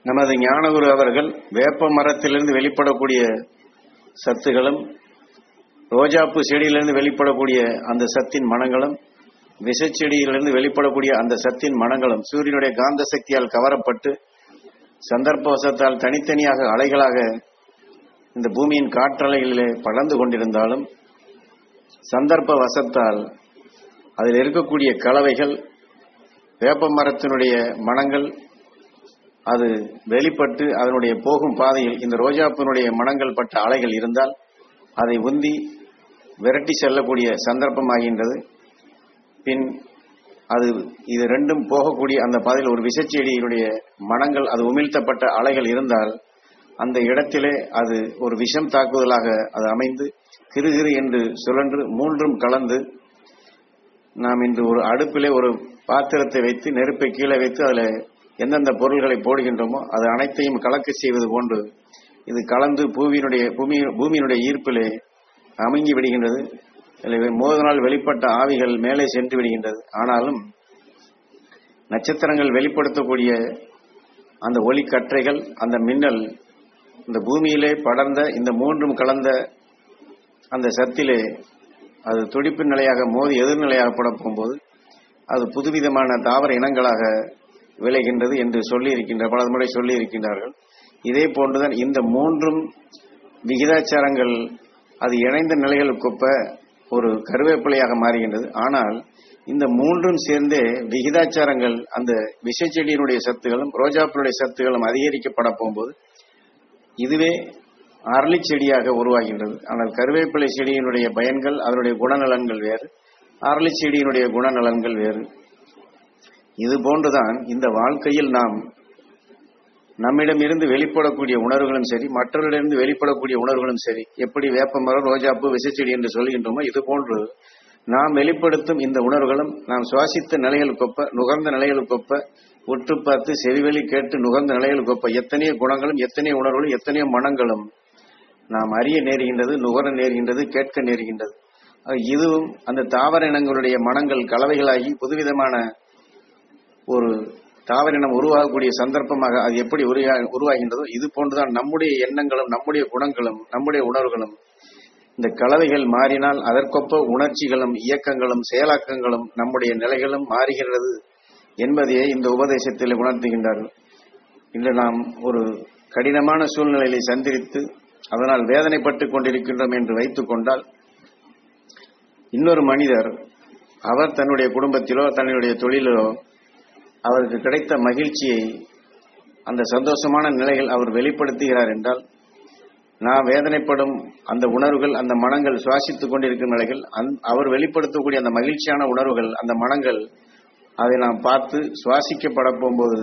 நமது ஞானகுரு அவர்கள் வேப்ப மரத்திலிருந்து வெளிப்படக்கூடிய சத்துகளும் ரோஜாப்பூ செடியிலிருந்து வெளிப்படக்கூடிய அந்த சத்தின் மனங்களும் விஷச்செடியிலிருந்து வெளிப்படக்கூடிய அந்த சத்தின் மனங்களும் சூரியனுடைய காந்த சக்தியால் கவரப்பட்டு சந்தர்ப்பவசத்தால் தனித்தனியாக அலைகளாக இந்த பூமியின் காற்றலைகளிலே படர்ந்து கொண்டிருந்தாலும் சந்தர்ப்ப வசத்தால் அதில் இருக்கக்கூடிய கலவைகள் வேப்ப மரத்தினுடைய மனங்கள் அது வெளிப்பட்டு அதனுடைய போகும் பாதையில் இந்த ரோஜாப்பினுடைய மனங்கள் பட்ட அலைகள் இருந்தால் அதை உந்தி விரட்டி செல்லக்கூடிய சந்தர்ப்பமாகின்றது பின் அது இது ரெண்டும் போகக்கூடிய அந்த பாதையில் ஒரு விஷச்செடியினுடைய மனங்கள் அது உமிழ்த்தப்பட்ட அலைகள் இருந்தால் அந்த இடத்திலே அது ஒரு விஷம் தாக்குதலாக அது அமைந்து கிருகிரு என்று சுழன்று மூன்றும் கலந்து நாம் இன்று ஒரு அடுப்பிலே ஒரு பாத்திரத்தை வைத்து நெருப்பை கீழே வைத்து அதில் எந்தெந்த பொருள்களை போடுகின்றோமோ அது அனைத்தையும் கலக்க செய்வது போன்று இது கலந்து பூவியினுடைய பூமி பூமியினுடைய ஈர்ப்பிலே அமுங்கி விடுகின்றது எனவே மோதனால் வெளிப்பட்ட ஆவிகள் மேலே சென்று விடுகின்றது ஆனாலும் நட்சத்திரங்கள் வெளிப்படுத்தக்கூடிய அந்த ஒளிக்கற்றைகள் அந்த மின்னல் இந்த பூமியிலே படர்ந்த இந்த மூன்றும் கலந்த அந்த சத்திலே அது துடிப்பு நிலையாக மோதி எதிர்நிலையாக பட போகும்போது அது புதுவிதமான தாவர இனங்களாக விளைகின்றது என்று சொல்லி இருக்கின்ற பல முறை சொல்லி இருக்கின்றார்கள் இதே போன்றுதான் இந்த மூன்றும் விகிதாச்சாரங்கள் அது இணைந்த நிலைகளுக்கொப்ப ஒரு கருவேப்பிலையாக மாறுகின்றது ஆனால் இந்த மூன்றும் சேர்ந்தே விகிதாச்சாரங்கள் அந்த விஷச்செடியினுடைய சத்துகளும் ரோஜாப்பினுடைய சத்துகளும் அதிகரிக்கப்பட போகும்போது இதுவே அரளி செடியாக உருவாகின்றது ஆனால் கருவேப்பிலை செடியினுடைய பயன்கள் அதனுடைய குணநலன்கள் வேறு அரளி செடியினுடைய குணநலன்கள் வேறு இது போன்றுதான் இந்த வாழ்க்கையில் நாம் நம்மிடமிருந்து வெளிப்படக்கூடிய உணர்வுகளும் சரி மற்றவர்களிடமிருந்து வெளிப்படக்கூடிய உணர்வுகளும் சரி எப்படி வேப்பமரம் ரோஜாப்பூ விசைச்செடி என்று சொல்கின்றோமோ இது போன்று நாம் வெளிப்படுத்தும் இந்த உணர்வுகளும் நாம் சுவாசித்த நிலைகளுக்கொப்ப நுகர்ந்த நிலைகளுக்கொப்ப உற்று பார்த்து செவிவெளி கேட்டு நுகர்ந்த நிலைகளுக்கொப்ப எத்தனையோ குணங்களும் எத்தனையோ உணர்வுகளும் எத்தனையோ மனங்களும் நாம் அறிய நேருகின்றது நுகர நேருகின்றது கேட்க நேருகின்றது ஆக இதுவும் அந்த தாவர இனங்களுடைய மனங்கள் கலவைகளாகி புதுவிதமான ஒரு தாவரினம் உருவாகக்கூடிய சந்தர்ப்பமாக அது எப்படி உருவா- உருவாகின்றதோ இது போன்றுதான் நம்முடைய எண்ணங்களும் நம்முடைய குணங்களும் நம்முடைய உணர்வுகளும் இந்த கலவைகள் மாறினால் அதற்கொப்ப உணர்ச்சிகளும் இயக்கங்களும் செயலாக்கங்களும் நம்முடைய நிலைகளும் மாறுகிறது என்பதையே இந்த உபதேசத்தில் உணர்த்துகின்றார்கள் இன்று நாம் ஒரு கடினமான சூழ்நிலையை சந்தித்து அதனால் வேதனைப்பட்டுக் கொண்டிருக்கின்றோம் என்று வைத்துக் கொண்டால் இன்னொரு மனிதர் அவர் தன்னுடைய குடும்பத்திலோ தன்னுடைய தொழிலிலோ அவருக்கு கிடைத்த மகிழ்ச்சியை அந்த சந்தோஷமான நிலைகள் அவர் வெளிப்படுத்துகிறார் என்றால் நான் வேதனைப்படும் அந்த உணர்வுகள் அந்த மனங்கள் சுவாசித்துக் கொண்டிருக்கும் நிலைகள் அந்த- அவர் வெளிப்படுத்தக்கூடிய அந்த மகிழ்ச்சியான உணர்வுகள் அந்த மனங்கள் அதை நாம் பார்த்து சுவாசிக்கப்பட போகும்போது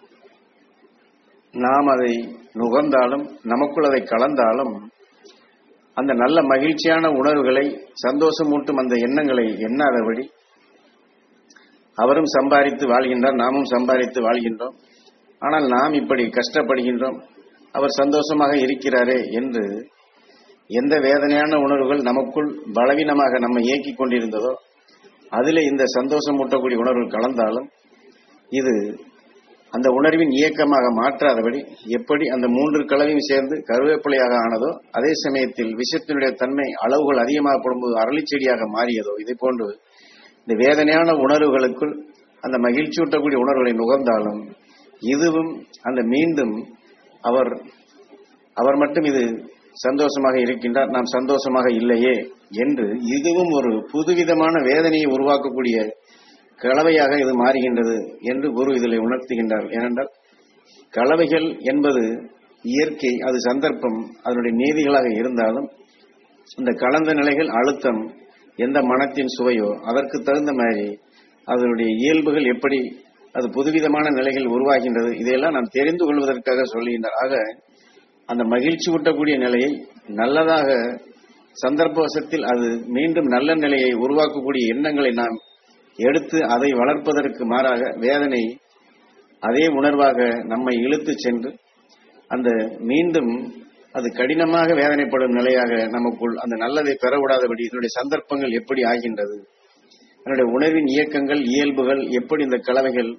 நாம் அதை நுகர்ந்தாலும் நமக்குள் அதை கலந்தாலும் அந்த நல்ல மகிழ்ச்சியான உணர்வுகளை சந்தோஷமூட்டும் அந்த எண்ணங்களை எண்ணாதபடி அவரும் சம்பாதித்து வாழ்கின்றார் நாமும் சம்பாதித்து வாழ்கின்றோம் ஆனால் நாம் இப்படி கஷ்டப்படுகின்றோம் அவர் சந்தோஷமாக இருக்கிறாரே என்று எந்த வேதனையான உணர்வுகள் நமக்குள் பலவீனமாக நம்மை இயக்கிக் கொண்டிருந்ததோ அதிலே இந்த சந்தோஷமூட்டக்கூடிய உணர்வுகள் கலந்தாலும் இது அந்த உணர்வின் இயக்கமாக மாற்றாதபடி எப்படி அந்த மூன்று கலவையும் சேர்ந்து கருவேப்பிலையாக ஆனதோ அதே சமயத்தில் விஷத்தினுடைய தன்மை அளவுகள் அதிகமாக படும்போது அரளிச்செடியாக மாறியதோ இதை போன்று இந்த வேதனையான உணர்வுகளுக்குள் அந்த மகிழ்ச்சியூட்டக்கூடிய உணர்வுகளை நுகர்ந்தாலும் இதுவும் அந்த மீண்டும் அவர் அவர் மட்டும் இது சந்தோஷமாக இருக்கின்றார் நாம் சந்தோஷமாக இல்லையே என்று இதுவும் ஒரு புதுவிதமான வேதனையை உருவாக்கக்கூடிய கலவையாக இது மாறுகின்றது என்று குரு இதில் உணர்த்துகின்றார் ஏனென்றால் கலவைகள் என்பது இயற்கை அது சந்தர்ப்பம் அதனுடைய நீதிகளாக இருந்தாலும் இந்த கலந்த நிலைகள் அழுத்தம் எந்த மனத்தின் சுவையோ அதற்கு தகுந்த மாதிரி அதனுடைய இயல்புகள் எப்படி அது புதுவிதமான நிலைகள் உருவாகின்றது இதையெல்லாம் நாம் தெரிந்து கொள்வதற்காக சொல்லுகின்றார் ஆக அந்த மகிழ்ச்சி ஊட்டக்கூடிய நிலையை நல்லதாக சந்தர்ப்பவசத்தில் அது மீண்டும் நல்ல நிலையை உருவாக்கக்கூடிய எண்ணங்களை நாம் எடுத்து அதை வளர்ப்பதற்கு மாறாக வேதனை அதே உணர்வாக நம்மை இழுத்து சென்று அந்த மீண்டும் அது கடினமாக வேதனைப்படும் நிலையாக நமக்குள் அந்த நல்லதை பெற விடாதபடி இதனுடைய சந்தர்ப்பங்கள் எப்படி ஆகின்றது அதனுடைய உணர்வின் இயக்கங்கள் இயல்புகள் எப்படி இந்த கலவைகள்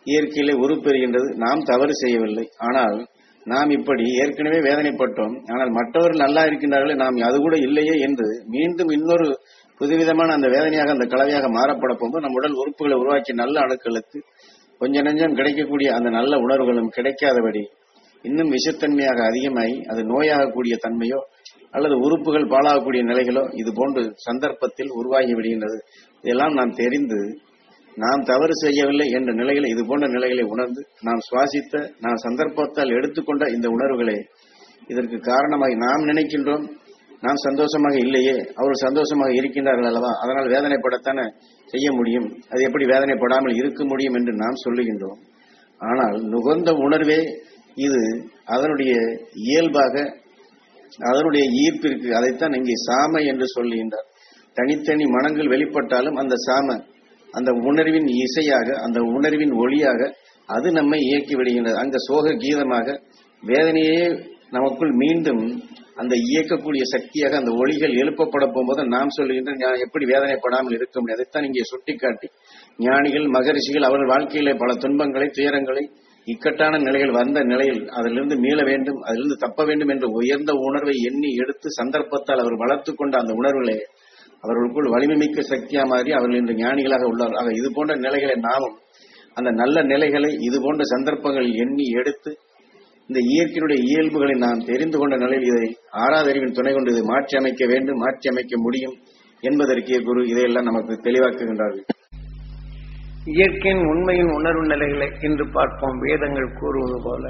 இயற்கையிலே உருப்பெறுகின்றது நாம் தவறு செய்யவில்லை ஆனால் நாம் இப்படி ஏற்கனவே வேதனைப்பட்டோம் ஆனால் மற்றவர்கள் நல்லா இருக்கின்றார்களே நாம் அது கூட இல்லையே என்று மீண்டும் இன்னொரு புதுவிதமான அந்த வேதனையாக அந்த கலவையாக மாறப்பட போகும்போது நம் உடல் உறுப்புகளை உருவாக்கி நல்ல அணுக்களுக்கு கொஞ்ச நெஞ்சம் கிடைக்கக்கூடிய அந்த நல்ல உணர்வுகளும் கிடைக்காதபடி இன்னும் விஷத்தன்மையாக அதிகமாகி அது நோயாகக்கூடிய தன்மையோ அல்லது உறுப்புகள் பாழாகக்கூடிய நிலைகளோ இது போன்று சந்தர்ப்பத்தில் உருவாகி விடுகின்றது இதெல்லாம் நாம் தெரிந்து நாம் தவறு செய்யவில்லை என்ற நிலைகளை இது போன்ற நிலைகளை உணர்ந்து நாம் சுவாசித்த நாம் சந்தர்ப்பத்தால் எடுத்துக்கொண்ட இந்த உணர்வுகளே இதற்கு காரணமாக நாம் நினைக்கின்றோம் நாம் சந்தோஷமாக இல்லையே அவர்கள் சந்தோஷமாக இருக்கின்றார்கள் அல்லவா அதனால் வேதனைப்படத்தானே செய்ய முடியும் அது எப்படி வேதனைப்படாமல் இருக்க முடியும் என்று நாம் சொல்லுகின்றோம் ஆனால் நுகர்ந்த உணர்வே இது அதனுடைய இயல்பாக அதனுடைய ஈர்ப்பிற்கு அதைத்தான் இங்கே சாம என்று சொல்லுகின்றார் தனித்தனி மனங்கள் வெளிப்பட்டாலும் அந்த சாம அந்த உணர்வின் இசையாக அந்த உணர்வின் ஒளியாக அது நம்மை இயக்கி விடுகின்றது அங்க சோக கீதமாக வேதனையே நமக்குள் மீண்டும் அந்த இயக்கக்கூடிய சக்தியாக அந்த ஒளிகள் எழுப்பப்பட போகும்போது நாம் சொல்லுகின்ற ஞா- எப்படி வேதனைப்படாமல் இருக்க முடியும் அதைத்தான் இங்கே சுட்டிக்காட்டி ஞானிகள் மகரிஷிகள் அவர்கள் வாழ்க்கையிலே பல துன்பங்களை துயரங்களை இக்கட்டான நிலைகள் வந்த நிலையில் அதிலிருந்து மீள வேண்டும் அதிலிருந்து தப்ப வேண்டும் என்ற உயர்ந்த உணர்வை எண்ணி எடுத்து சந்தர்ப்பத்தால் அவர் வளர்த்து கொண்ட அந்த உணர்வுகளை அவர்களுக்குள் வலிமை மிக்க சக்தியா மாறி அவர்கள் இன்று ஞானிகளாக உள்ளார் ஆக இது போன்ற நிலைகளை நாமும் அந்த நல்ல நிலைகளை இது போன்ற சந்தர்ப்பங்களில் எண்ணி எடுத்து இந்த இயற்கையினுடைய இயல்புகளை நாம் தெரிந்து கொண்ட நிலையில் இதை ஆறாதறிவின் துணை கொண்டு இதை மாற்றி அமைக்க வேண்டும் மாற்றி அமைக்க முடியும் என்பதற்கே குரு இதையெல்லாம் நமக்கு தெளிவாக்குகின்றார்கள் இயற்கையின் உண்மையின் உணர்வு நிலைகளை இன்று பார்ப்போம் வேதங்கள் கூறுவது போல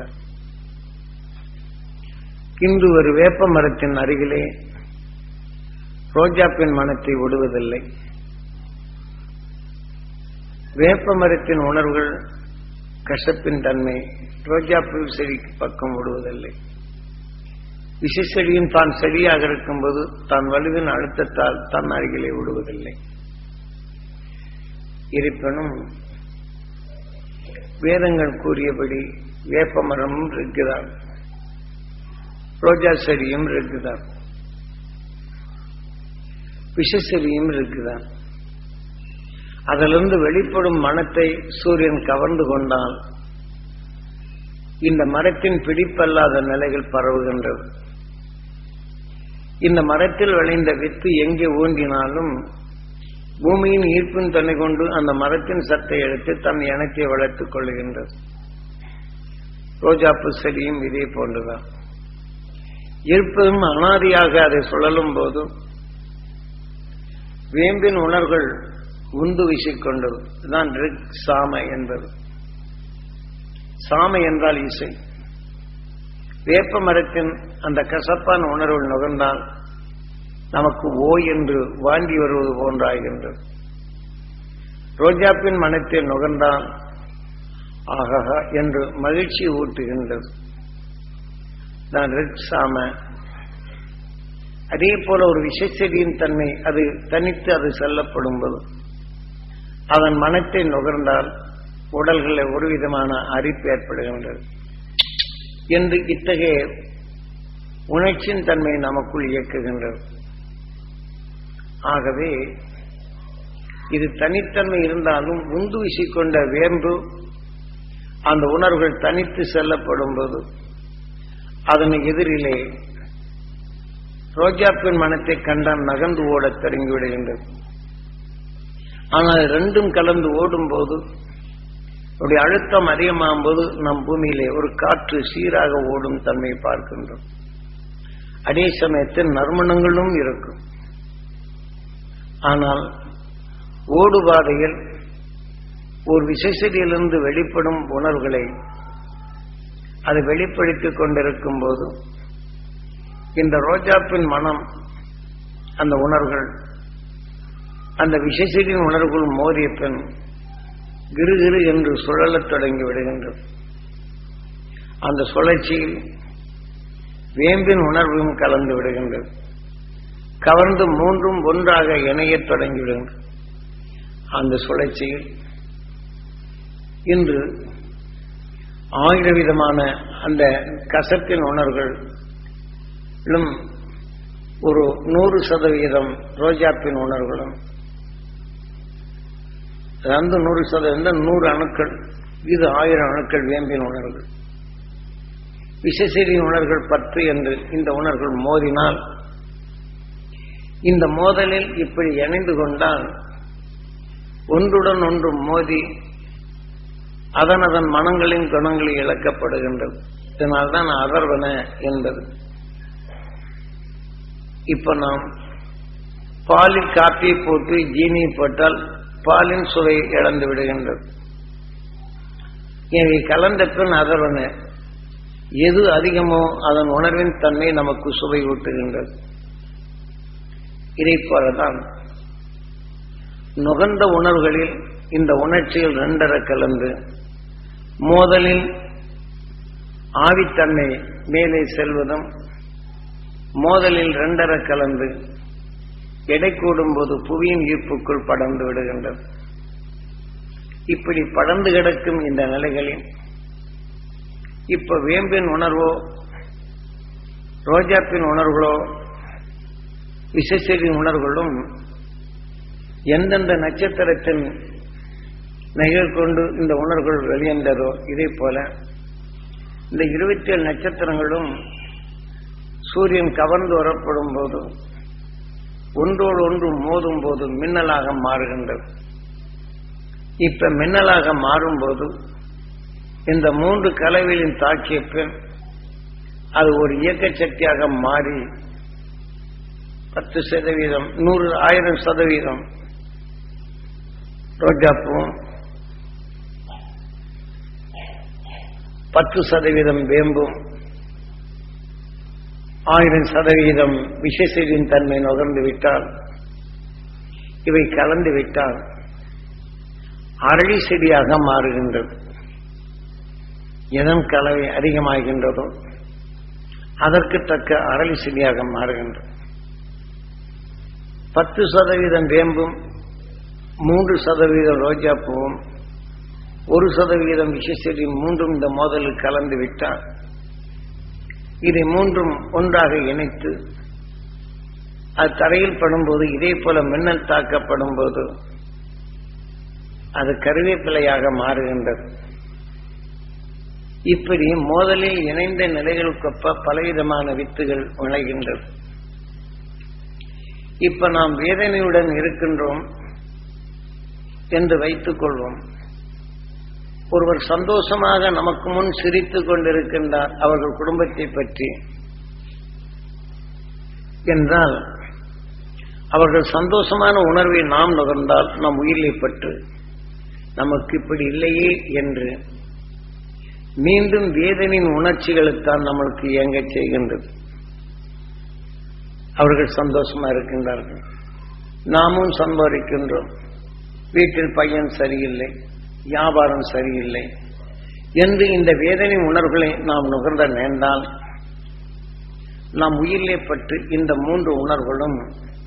இன்று ஒரு வேப்ப மரத்தின் அருகிலே ரோஜாப்பின் மனத்தை விடுவதில்லை வேப்ப மரத்தின் உணர்வுகள் கசப்பின் தன்மை ரோஜாப்பூ செடிக்கு பக்கம் விடுவதில்லை விஷச்செடியும் தான் செடியாக இருக்கும்போது தான் வலுவின் அழுத்தத்தால் தன் அருகிலே விடுவதில்லை இருப்பினும் வேதங்கள் கூறியபடி வேப்பமரமும் இருக்குதான் ரோஜா செடியும் இருக்குதான் விஷச்செடியும் இருக்குதான் அதிலிருந்து வெளிப்படும் மனத்தை சூரியன் கவர்ந்து கொண்டால் இந்த மரத்தின் பிடிப்பல்லாத நிலைகள் பரவுகின்றது இந்த மரத்தில் விளைந்த வித்து எங்கே ஊன்றினாலும் பூமியின் ஈர்ப்பின் தன்னை கொண்டு அந்த மரத்தின் சத்தை எடுத்து தன் இனத்தை வளர்த்துக் கொள்கின்றது ரோஜாப்பு செடியும் இதே போன்றுதான் இருப்பதும் அனாதியாக அதை சுழலும் போது வேம்பின் உணர்வுகள் உந்து வீசிக்கொண்டது இதுதான் ரிக் சாம என்பது சாமை என்றால் இசை வேப்ப மரத்தின் அந்த கசப்பான உணர்வு நுகர்ந்தால் நமக்கு ஓ என்று வாங்கி வருவது போன்றாகின்றது ரோஜாப்பின் மனத்தை நுகர்ந்தால் ஆகா என்று மகிழ்ச்சி ஊட்டுகின்றது நான் ரெட் சாம அதே போல ஒரு விஷச்செடியின் தன்மை அது தனித்து அது செல்லப்படும் போது அதன் மனத்தை நுகர்ந்தால் உடல்களில் ஒரு விதமான அரிப்பு ஏற்படுகின்றது என்று இத்தகைய உணர்ச்சியின் தன்மை நமக்குள் இயக்குகின்றது ஆகவே இது தனித்தன்மை இருந்தாலும் உந்து வீசிக்கொண்ட வேம்பு அந்த உணர்வுகள் தனித்து செல்லப்படும் போது அதன் எதிரிலே ரோஜாப்பின் மனத்தை கண்டால் நகர்ந்து ஓடத் தொடங்கி விடுகின்றது ஆனால் ரெண்டும் கலந்து ஓடும்போது அப்படி அழுத்தம் அதிகமாகும் போது நம் பூமியிலே ஒரு காற்று சீராக ஓடும் தன்மையை பார்க்கின்றோம் அதே சமயத்தில் நறுமணங்களும் இருக்கும் ஆனால் ஓடுபாதையில் ஒரு விசைசடியிலிருந்து வெளிப்படும் உணர்வுகளை அது வெளிப்படுத்திக் கொண்டிருக்கும் போது இந்த ரோஜாப்பின் மனம் அந்த உணர்வுகள் அந்த விஷசெடியின் உணர்வுகள் மோதிய பின் கிருகிரு என்று சுழலத் தொடங்கி விடுகின்றது அந்த சுழற்சியில் வேம்பின் உணர்வும் கலந்து விடுகின்றது கவர்ந்து மூன்றும் ஒன்றாக இணையத் தொடங்கி விடுகின்றது அந்த சுழற்சியில் இன்று ஆயிரம் விதமான அந்த கசப்பின் உணர்வுகளும் ஒரு நூறு சதவீதம் ரோஜாப்பின் உணர்வுகளும் அந்த நூறு சதவீதம் நூறு அணுக்கள் இது ஆயிரம் அணுக்கள் வேம்பின் உணர்வு விசேஷரின் உணர்வுகள் பத்து என்று இந்த உணர்வுகள் மோதினால் இந்த மோதலில் இப்படி இணைந்து கொண்டால் ஒன்றுடன் ஒன்று மோதி அதன் அதன் மனங்களின் குணங்களில் இழக்கப்படுகின்றது இதனால்தான் அதர்வன என்பது இப்ப நாம் பாலில் காப்பியை போட்டு ஜீனியை போட்டால் பாலின் சுவை இழந்து விடுகின்றது எனவே கலந்த பின் அதர்வன எது அதிகமோ அதன் உணர்வின் தன்மை நமக்கு சுவை ஊட்டுகின்றது இதை போலதான் நுகர்ந்த உணர்வுகளில் இந்த உணர்ச்சிகள் ரெண்டரை கலந்து மோதலில் ஆவித்தன்மை மேலே செல்வதும் மோதலில் ரெண்டரை கலந்து எடை கூடும்போது புவியின் ஈர்ப்புக்குள் படர்ந்து விடுகின்றது இப்படி படர்ந்து கிடக்கும் இந்த நிலைகளில் இப்ப வேம்பின் உணர்வோ ரோஜாப்பின் உணர்வுகளோ விசேஷரின் உணர்வுகளும் எந்தெந்த நட்சத்திரத்தின் நிகழ்கொண்டு இந்த உணர்வுகள் வெளியேந்ததோ இதே போல இந்த இருபத்தி ஏழு நட்சத்திரங்களும் சூரியன் கவர்ந்து வரப்படும் போது ஒன்றோடு ஒன்று மோதும் போது மின்னலாக மாறுகின்றது இப்ப மின்னலாக மாறும்போது இந்த மூன்று கலவைகளின் தாக்கிய பின் அது ஒரு இயக்க சக்தியாக மாறி பத்து சதவீதம் நூறு ஆயிரம் சதவீதம் ரோஜாப்பூவும் பத்து சதவீதம் வேம்பும் ஆயிரம் சதவீதம் விசேஷத்தின் தன்மை நுகர்ந்து விட்டால் இவை கலந்து விட்டால் அரளி செடியாக மாறுகின்றது எதன் கலவை அதிகமாகின்றதோ அதற்கு தக்க அரளி செடியாக மாறுகின்றது பத்து சதவீதம் வேம்பும் மூன்று சதவீதம் ரோஜா பூவும் ஒரு சதவீதம் விசேஷரி மூன்றும் இந்த மோதலில் கலந்து விட்டால் இதை மூன்றும் ஒன்றாக இணைத்து அது தரையில் படும்போது இதே போல மின்னல் தாக்கப்படும் போது அது கருவேப்பிலையாக மாறுகின்றது இப்படி மோதலில் இணைந்த நிலைகளுக்கொப்ப பலவிதமான வித்துகள் விளைகின்றது இப்ப நாம் வேதனையுடன் இருக்கின்றோம் என்று வைத்துக் கொள்வோம் ஒருவர் சந்தோஷமாக நமக்கு முன் சிரித்துக் கொண்டிருக்கின்றார் அவர்கள் குடும்பத்தை பற்றி என்றால் அவர்கள் சந்தோஷமான உணர்வை நாம் நுகர்ந்தால் நம் உயிரை பற்று நமக்கு இப்படி இல்லையே என்று மீண்டும் வேதனின் உணர்ச்சிகளுத்தான் நம்மளுக்கு இயங்க செய்கின்றது அவர்கள் சந்தோஷமா இருக்கின்றார்கள் நாமும் சம்பாதிக்கின்றோம் வீட்டில் பையன் சரியில்லை வியாபாரம் சரியில்லை என்று இந்த வேதனை உணர்வுகளை நாம் நுகர்ந்த நேர்ந்தால் நாம் உயிரிலே பட்டு இந்த மூன்று உணர்வுகளும்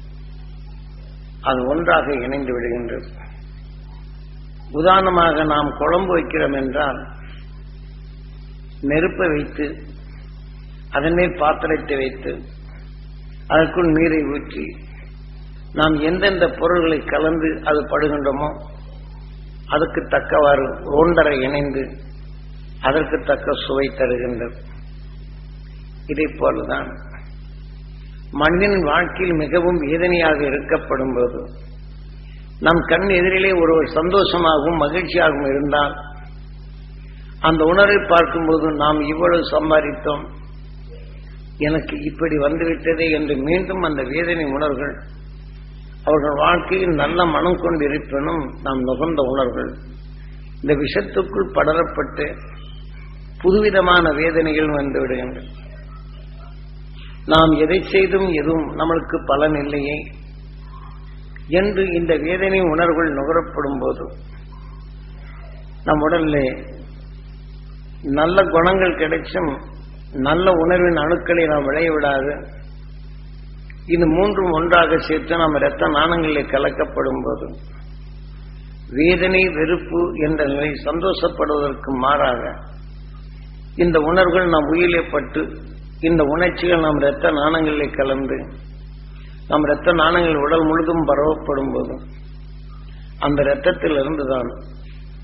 அது ஒன்றாக இணைந்து விடுகின்றது உதாரணமாக நாம் குழம்பு வைக்கிறோம் என்றால் நெருப்பை வைத்து அதன் மேல் பாத்திரத்தை வைத்து அதற்குள் நீரை ஊற்றி நாம் எந்தெந்த பொருள்களை கலந்து அது படுகின்றோமோ அதுக்கு தக்கவாறு ஒன்றரை இணைந்து அதற்கு தக்க சுவை தருகின்றது இதை போலதான் மனிதனின் வாழ்க்கையில் மிகவும் வேதனையாக இருக்கப்படும் போது நம் கண் எதிரிலே ஒருவர் சந்தோஷமாகவும் மகிழ்ச்சியாகவும் இருந்தால் அந்த உணர்வை பார்க்கும்போது நாம் இவ்வளவு சம்பாதித்தோம் எனக்கு இப்படி வந்துவிட்டதே என்று மீண்டும் அந்த வேதனை உணர்வுகள் அவர்கள் வாழ்க்கையில் நல்ல மனம் கொண்டு இருப்பினும் நாம் நுகர்ந்த உணர்வுகள் இந்த விஷத்துக்குள் படரப்பட்டு புதுவிதமான வேதனைகள் வந்து விடுகின்றன நாம் எதை செய்தும் எதுவும் நம்மளுக்கு பலன் இல்லையே என்று இந்த வேதனை உணர்வுகள் நுகரப்படும் போது நம் உடலிலே நல்ல குணங்கள் கிடைச்சும் நல்ல உணர்வின் அணுக்களை நாம் விளைய விடாது இது மூன்றும் ஒன்றாக சேர்த்து நம்ம இரத்த நாணங்களில் கலக்கப்படும் போது வேதனை வெறுப்பு என்ற நிலை சந்தோஷப்படுவதற்கு மாறாக இந்த உணர்வுகள் நாம் உயிரிலே பட்டு இந்த உணர்ச்சிகள் நம் இரத்த நாணங்களிலே கலந்து நம் இரத்த நாணங்கள் உடல் முழுதும் பரவப்படும் போது அந்த இரத்தத்திலிருந்து தான்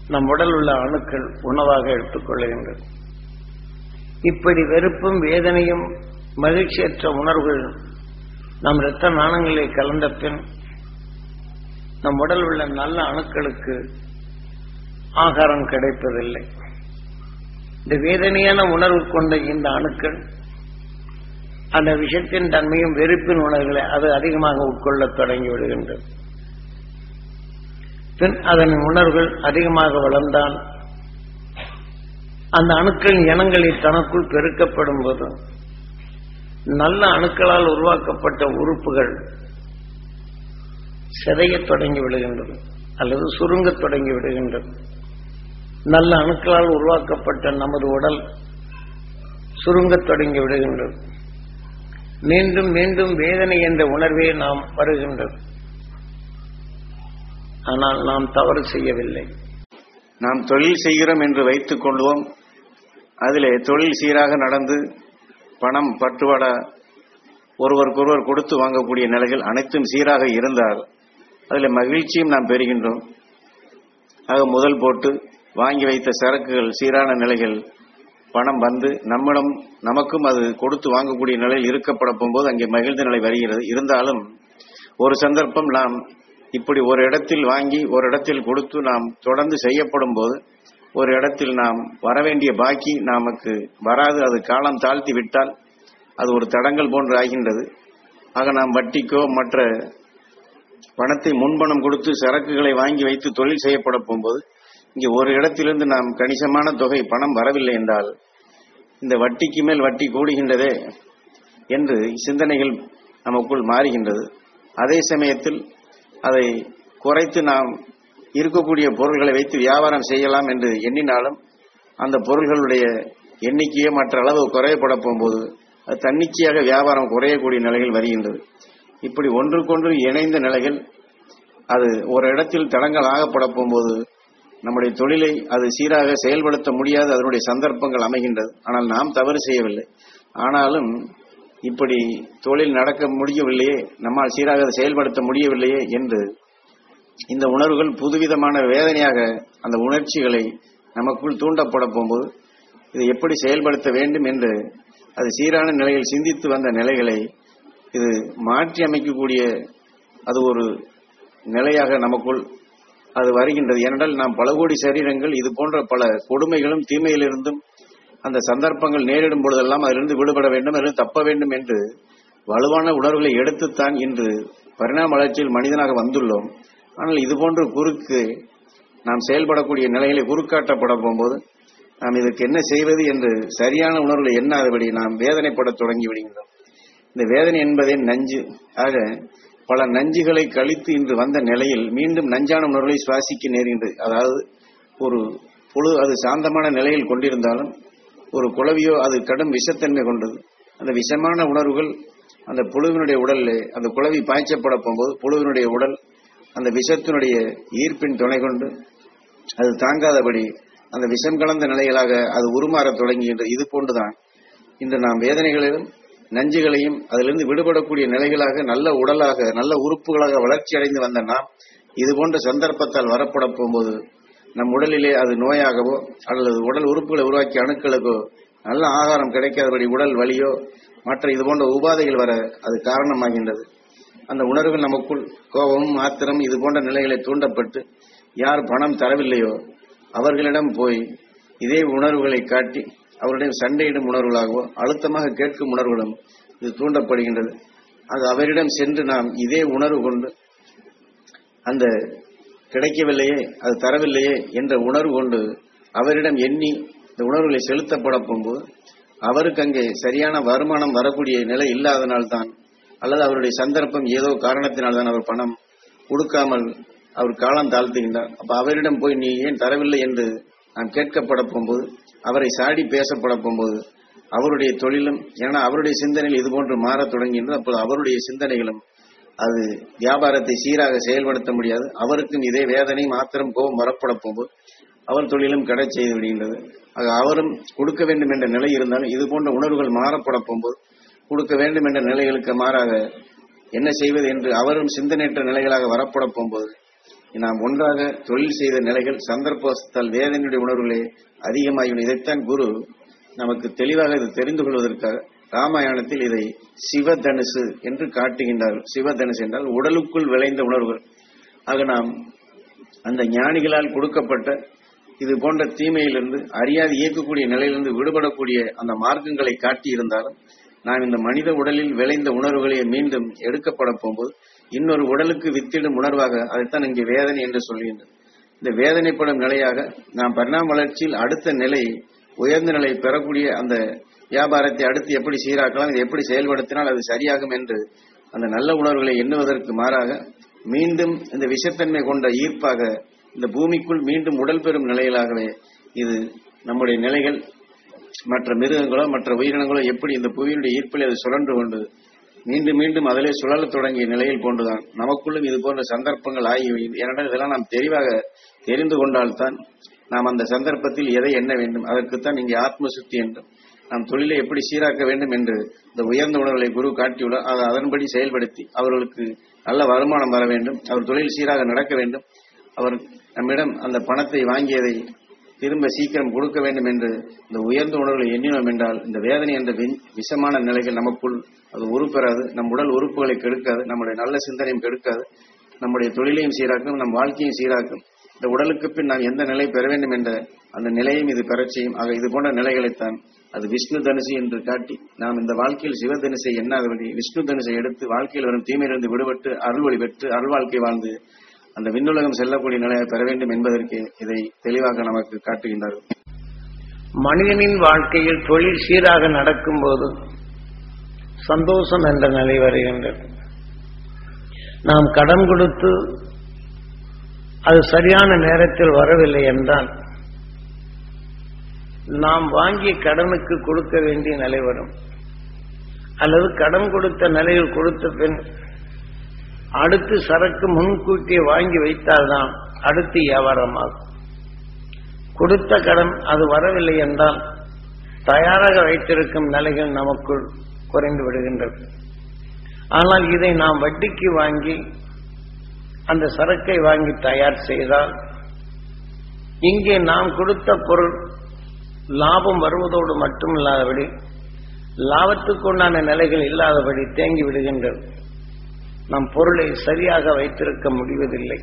நம் உடல் உள்ள அணுக்கள் உணவாக எடுத்துக்கொள்கின்றது இப்படி வெறுப்பும் வேதனையும் மகிழ்ச்சியற்ற உணர்வுகள் நம் இரத்த நாணங்களில் கலந்த பின் நம் உடல் உள்ள நல்ல அணுக்களுக்கு ஆகாரம் கிடைப்பதில்லை இந்த வேதனையான உணர்வு கொண்ட இந்த அணுக்கள் அந்த விஷத்தின் தன்மையும் வெறுப்பின் உணர்வுகளை அது அதிகமாக உட்கொள்ளத் தொடங்கி விடுகின்றது பின் அதன் உணர்வுகள் அதிகமாக வளர்ந்தால் அந்த அணுக்களின் இனங்களில் தனக்குள் பெருக்கப்படும் போது நல்ல அணுக்களால் உருவாக்கப்பட்ட உறுப்புகள் சிதையத் தொடங்கி விடுகின்றது அல்லது சுருங்கத் தொடங்கி விடுகின்றது நல்ல அணுக்களால் உருவாக்கப்பட்ட நமது உடல் சுருங்கத் தொடங்கி விடுகின்றது மீண்டும் மீண்டும் வேதனை என்ற உணர்வே நாம் வருகின்றது ஆனால் நாம் தவறு செய்யவில்லை நாம் தொழில் செய்கிறோம் என்று வைத்துக் கொள்வோம் அதிலே தொழில் சீராக நடந்து பணம் பட்டுவாடா ஒருவருக்கொருவர் கொடுத்து வாங்கக்கூடிய நிலைகள் அனைத்தும் சீராக இருந்தால் அதில் மகிழ்ச்சியும் நாம் பெறுகின்றோம் ஆக முதல் போட்டு வாங்கி வைத்த சரக்குகள் சீரான நிலைகள் பணம் வந்து நம்மிடம் நமக்கும் அது கொடுத்து வாங்கக்கூடிய நிலையில் இருக்கப்பட போகும்போது அங்கே மகிழ்ந்த நிலை வருகிறது இருந்தாலும் ஒரு சந்தர்ப்பம் நாம் இப்படி ஒரு இடத்தில் வாங்கி ஒரு இடத்தில் கொடுத்து நாம் தொடர்ந்து செய்யப்படும் போது ஒரு இடத்தில் நாம் வரவேண்டிய பாக்கி நமக்கு வராது அது காலம் தாழ்த்தி விட்டால் அது ஒரு தடங்கள் போன்று ஆகின்றது ஆக நாம் வட்டிக்கோ மற்ற பணத்தை முன்பணம் கொடுத்து சரக்குகளை வாங்கி வைத்து தொழில் செய்யப்பட போகும்போது இங்கே ஒரு இடத்திலிருந்து நாம் கணிசமான தொகை பணம் வரவில்லை என்றால் இந்த வட்டிக்கு மேல் வட்டி கூடுகின்றதே என்று சிந்தனைகள் நமக்குள் மாறுகின்றது அதே சமயத்தில் அதை குறைத்து நாம் இருக்கக்கூடிய பொருள்களை வைத்து வியாபாரம் செய்யலாம் என்று எண்ணினாலும் அந்த பொருள்களுடைய எண்ணிக்கையே மற்ற அளவு குறையப்பட போகும்போது அது தன்னிச்சையாக வியாபாரம் குறையக்கூடிய நிலைகள் வருகின்றது இப்படி ஒன்றுக்கொன்று இணைந்த நிலைகள் அது ஒரு இடத்தில் தடங்கள் ஆகப்பட போகும்போது நம்முடைய தொழிலை அது சீராக செயல்படுத்த முடியாத அதனுடைய சந்தர்ப்பங்கள் அமைகின்றது ஆனால் நாம் தவறு செய்யவில்லை ஆனாலும் இப்படி தொழில் நடக்க முடியவில்லையே நம்மால் சீராக அதை செயல்படுத்த முடியவில்லையே என்று இந்த உணர்வுகள் புதுவிதமான வேதனையாக அந்த உணர்ச்சிகளை நமக்குள் தூண்டப்பட போகும்போது இதை எப்படி செயல்படுத்த வேண்டும் என்று அது சீரான நிலையில் சிந்தித்து வந்த நிலைகளை இது மாற்றி அமைக்கக்கூடிய அது ஒரு நிலையாக நமக்குள் அது வருகின்றது ஏனென்றால் நாம் பல கோடி சரீரங்கள் இது போன்ற பல கொடுமைகளும் தீமையிலிருந்தும் அந்த சந்தர்ப்பங்கள் நேரிடும் பொழுதெல்லாம் அதிலிருந்து விடுபட வேண்டும் அதிலிருந்து தப்ப வேண்டும் என்று வலுவான உணர்வுகளை எடுத்துத்தான் இன்று பரிணாம வளர்ச்சியில் மனிதனாக வந்துள்ளோம் ஆனால் இது போன்ற குறுக்கு நாம் செயல்படக்கூடிய நிலைகளை குறுக்காட்டப்பட போகும்போது நாம் இதற்கு என்ன செய்வது என்று சரியான உணர்வுகளை எண்ணாதபடி நாம் வேதனைப்பட தொடங்கி விடுகின்றோம் இந்த வேதனை என்பதே நஞ்சு ஆக பல நஞ்சுகளை கழித்து இன்று வந்த நிலையில் மீண்டும் நஞ்சான உணர்வுகளை சுவாசிக்க நேர்கின்றது அதாவது ஒரு புழு அது சாந்தமான நிலையில் கொண்டிருந்தாலும் ஒரு குளவியோ அது கடும் விஷத்தன்மை கொண்டது அந்த விஷமான உணர்வுகள் அந்த புழுவினுடைய உடலில் அந்த குளவி பாய்ச்சப்பட போகும்போது புழுவினுடைய உடல் அந்த விஷத்தினுடைய ஈர்ப்பின் துணை கொண்டு அது தாங்காதபடி அந்த விஷம் கலந்த நிலைகளாக அது உருமாறத் தொடங்குகின்ற இது போன்றுதான் இன்று நாம் வேதனைகளிலும் நஞ்சுகளையும் அதிலிருந்து விடுபடக்கூடிய நிலைகளாக நல்ல உடலாக நல்ல உறுப்புகளாக வளர்ச்சி அடைந்து வந்த நாம் இது போன்ற சந்தர்ப்பத்தால் வரப்பட போகும்போது நம் உடலிலே அது நோயாகவோ அல்லது உடல் உறுப்புகளை உருவாக்கிய அணுக்களுக்கோ நல்ல ஆகாரம் கிடைக்காதபடி உடல் வலியோ மற்ற இது போன்ற உபாதைகள் வர அது காரணமாகின்றது அந்த உணர்வுகள் நமக்குள் கோபமும் ஆத்திரம் இது போன்ற நிலைகளை தூண்டப்பட்டு யார் பணம் தரவில்லையோ அவர்களிடம் போய் இதே உணர்வுகளை காட்டி அவருடைய சண்டையிடும் உணர்வுகளாகவோ அழுத்தமாக கேட்கும் உணர்வுகளும் இது தூண்டப்படுகின்றது அது அவரிடம் சென்று நாம் இதே உணர்வு கொண்டு அந்த கிடைக்கவில்லையே அது தரவில்லையே என்ற உணர்வு கொண்டு அவரிடம் எண்ணி இந்த உணர்வுகளை செலுத்தப்பட போகும்போது அவருக்கு அங்கே சரியான வருமானம் வரக்கூடிய நிலை இல்லாதனால்தான் அல்லது அவருடைய சந்தர்ப்பம் ஏதோ காரணத்தினால்தான் அவர் பணம் கொடுக்காமல் அவர் காலம் தாழ்த்துகின்றார் அப்ப அவரிடம் போய் நீ ஏன் தரவில்லை என்று நாம் கேட்கப்பட போகும்போது அவரை சாடி பேசப்பட போகும்போது அவருடைய தொழிலும் ஏன்னா அவருடைய சிந்தனையில் இது போன்று மாறத் தொடங்குகின்றது அப்போது அவருடைய சிந்தனைகளும் அது வியாபாரத்தை சீராக செயல்படுத்த முடியாது அவருக்கும் இதே வேதனை மாத்திரம் கோபம் வரப்பட போகும்போது அவர் தொழிலும் கடை செய்து விடுகின்றது ஆக அவரும் கொடுக்க வேண்டும் என்ற நிலை இருந்தாலும் இது போன்ற உணர்வுகள் மாறப்பட போகும்போது கொடுக்க வேண்டும் என்ற நிலைகளுக்கு மாறாக என்ன செய்வது என்று அவரும் சிந்தனையற்ற நிலைகளாக வரப்பட போகும்போது நாம் ஒன்றாக தொழில் செய்த நிலைகள் சந்தர்ப்பத்தால் வேதனையுடைய உணர்வுகளே அதிகமாகிவிடும் இதைத்தான் குரு நமக்கு தெளிவாக இது தெரிந்து கொள்வதற்காக ராமாயணத்தில் இதை சிவதனுசு என்று காட்டுகின்றார் சிவதனுசு என்றால் உடலுக்குள் விளைந்த உணர்வுகள் ஆக நாம் அந்த ஞானிகளால் கொடுக்கப்பட்ட இது போன்ற தீமையிலிருந்து அறியாது இயக்கக்கூடிய நிலையிலிருந்து விடுபடக்கூடிய அந்த மார்க்கங்களை காட்டியிருந்தாலும் நாம் இந்த மனித உடலில் விளைந்த உணர்வுகளை மீண்டும் எடுக்கப்பட போகும்போது இன்னொரு உடலுக்கு வித்திடும் உணர்வாக அதைத்தான் இங்கே வேதனை என்று சொல்கின்றது இந்த வேதனைப்படும் நிலையாக நாம் பரிணாம வளர்ச்சியில் அடுத்த நிலை உயர்ந்த நிலை பெறக்கூடிய அந்த வியாபாரத்தை அடுத்து எப்படி சீராக்கலாம் இதை எப்படி செயல்படுத்தினால் அது சரியாகும் என்று அந்த நல்ல உணர்வுகளை எண்ணுவதற்கு மாறாக மீண்டும் இந்த விஷத்தன்மை கொண்ட ஈர்ப்பாக இந்த பூமிக்குள் மீண்டும் உடல் பெறும் நிலையிலாகவே இது நம்முடைய நிலைகள் மற்ற மிருகங்களோ மற்ற உயிரினங்களோ எப்படி இந்த புவியினுடைய ஈர்ப்பில் அது சுழன்று கொண்டு மீண்டும் மீண்டும் அதிலே சுழலத் தொடங்கிய நிலையில் போன்றுதான் நமக்குள்ளும் இது போன்ற சந்தர்ப்பங்கள் ஆகி ஏனென்றால் இதெல்லாம் நாம் தெளிவாக தெரிந்து கொண்டால்தான் நாம் அந்த சந்தர்ப்பத்தில் எதை எண்ண வேண்டும் அதற்குத்தான் இங்கே ஆத்ம சுத்தி என்றும் நாம் தொழிலை எப்படி சீராக்க வேண்டும் என்று இந்த உயர்ந்த உணர்வுகளை குரு காட்டியுள்ளார் அதை அதன்படி செயல்படுத்தி அவர்களுக்கு நல்ல வருமானம் வர வேண்டும் அவர் தொழில் சீராக நடக்க வேண்டும் அவர் நம்மிடம் அந்த பணத்தை வாங்கியதை திரும்ப சீக்கிரம் கொடுக்க வேண்டும் என்று இந்த உயர்ந்த உணர்வுகளை எண்ணினோம் என்றால் இந்த வேதனை என்ற வி- விஷமான நிலைகள் நமக்குள் அது உருப்பெறாது நம் உடல் உறுப்புகளை கெடுக்காது நம்முடைய நல்ல சிந்தனையும் கெடுக்காது நம்முடைய தொழிலையும் சீராக்கும் நம் வாழ்க்கையும் சீராக்கும் இந்த உடலுக்கு பின் நாம் எந்த நிலை பெற வேண்டும் என்ற அந்த நிலையும் இது பெறச் செய்யும் ஆக இது போன்ற நிலைகளைத்தான் அது விஷ்ணு தனுசு என்று காட்டி நாம் இந்த வாழ்க்கையில் சிவதனுசை எண்ணாதபடி விஷ்ணு தனுசை எடுத்து வாழ்க்கையில் வரும் தீமையிலிருந்து விடுபட்டு அருள் வழி பெற்று அருள் வாழ்க்கை வாழ்ந்து அந்த விண்ணுலகம் செல்லக்கூடிய நிலையை பெற வேண்டும் என்பதற்கு இதை தெளிவாக நமக்கு காட்டுகின்றார்கள் மனிதனின் வாழ்க்கையில் தொழில் சீராக நடக்கும்போது சந்தோஷம் என்ற நிலை வருகின்றது நாம் கடன் கொடுத்து அது சரியான நேரத்தில் வரவில்லை என்றால் நாம் வாங்கிய கடனுக்கு கொடுக்க வேண்டிய நிலை வரும் அல்லது கடன் கொடுத்த நிலையில் கொடுத்த பின் அடுத்து சரக்கு முன்கூட்டியே வாங்கி வைத்தால்தான் அடுத்து வியாபாரமாகும் கொடுத்த கடன் அது வரவில்லை என்றால் தயாராக வைத்திருக்கும் நிலைகள் நமக்குள் குறைந்து விடுகின்றது ஆனால் இதை நாம் வட்டிக்கு வாங்கி அந்த சரக்கை வாங்கி தயார் செய்தால் இங்கே நாம் கொடுத்த பொருள் லாபம் வருவதோடு மட்டுமில்லாதபடி லாபத்துக்கு உண்டான நிலைகள் இல்லாதபடி தேங்கி விடுகின்றது நம் பொருளை சரியாக வைத்திருக்க முடிவதில்லை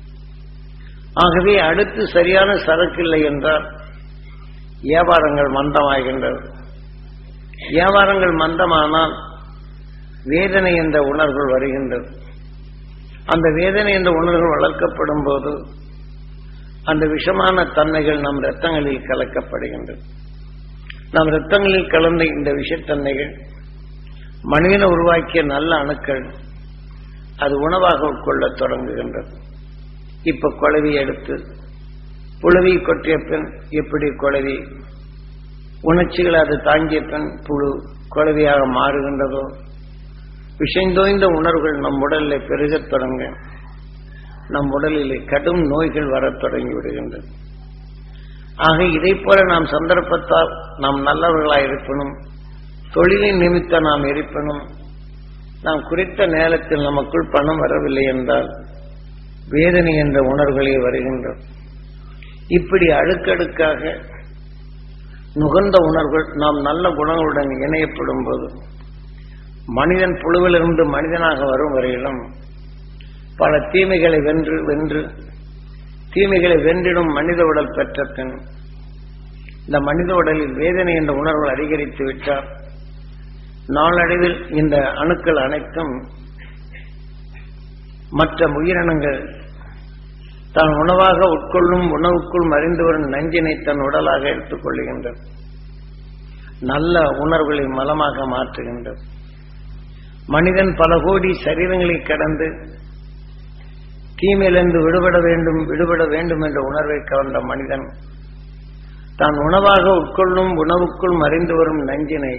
ஆகவே அடுத்து சரியான சரக்கு இல்லை என்றால் வியாபாரங்கள் மந்தமாகின்றது வியாபாரங்கள் மந்தமானால் வேதனை என்ற உணர்வுகள் வருகின்றது அந்த வேதனை என்ற உணர்வுகள் வளர்க்கப்படும் போது அந்த விஷமான தன்மைகள் நம் இரத்தங்களில் கலக்கப்படுகின்றது நம் இரத்தங்களில் கலந்த இந்த விஷத்தன்மைகள் மனிதனை உருவாக்கிய நல்ல அணுக்கள் அது உணவாக உட்கொள்ளத் தொடங்குகின்றது இப்ப குழவி எடுத்து புழுவி கொட்டிய பின் எப்படி குழவி உணர்ச்சிகள் அது தாங்கிய பின் புழு குழவியாக மாறுகின்றதோ விஷயந்தோய்ந்த உணர்வுகள் நம் உடலில் பெருகத் தொடங்க நம் உடலிலே கடும் நோய்கள் வரத் தொடங்கி விடுகின்றது ஆக இதை போல நாம் சந்தர்ப்பத்தால் நாம் நல்லவர்களாக இருப்பணும் தொழிலின் நிமித்த நாம் இருப்பணும் நாம் குறித்த நேரத்தில் நமக்குள் பணம் வரவில்லை என்றால் வேதனை என்ற உணர்வுகளே வருகின்றன இப்படி அடுக்கடுக்காக நுகர்ந்த உணர்வுகள் நாம் நல்ல குணங்களுடன் இணையப்படும் போது மனிதன் புழுவிலிருந்து மனிதனாக வரும் வரையிலும் பல தீமைகளை வென்று வென்று தீமைகளை வென்றிடும் மனித உடல் பெற்ற பின் இந்த மனித உடலில் வேதனை என்ற உணர்வுகள் அதிகரித்து விட்டால் நாளடைவில் இந்த அணுக்கள் அனைத்தும் மற்ற உயிரினங்கள் தான் உணவாக உட்கொள்ளும் உணவுக்குள் மறைந்து வரும் நஞ்சினை தன் உடலாக எடுத்துக் கொள்ளுகின்றது நல்ல உணர்வுகளை மலமாக மாற்றுகின்றது மனிதன் பல கோடி சரீரங்களை கடந்து தீமையிலிருந்து விடுபட வேண்டும் விடுபட வேண்டும் என்ற உணர்வை கவர்ந்த மனிதன் தான் உணவாக உட்கொள்ளும் உணவுக்குள் மறைந்து வரும் நஞ்சினை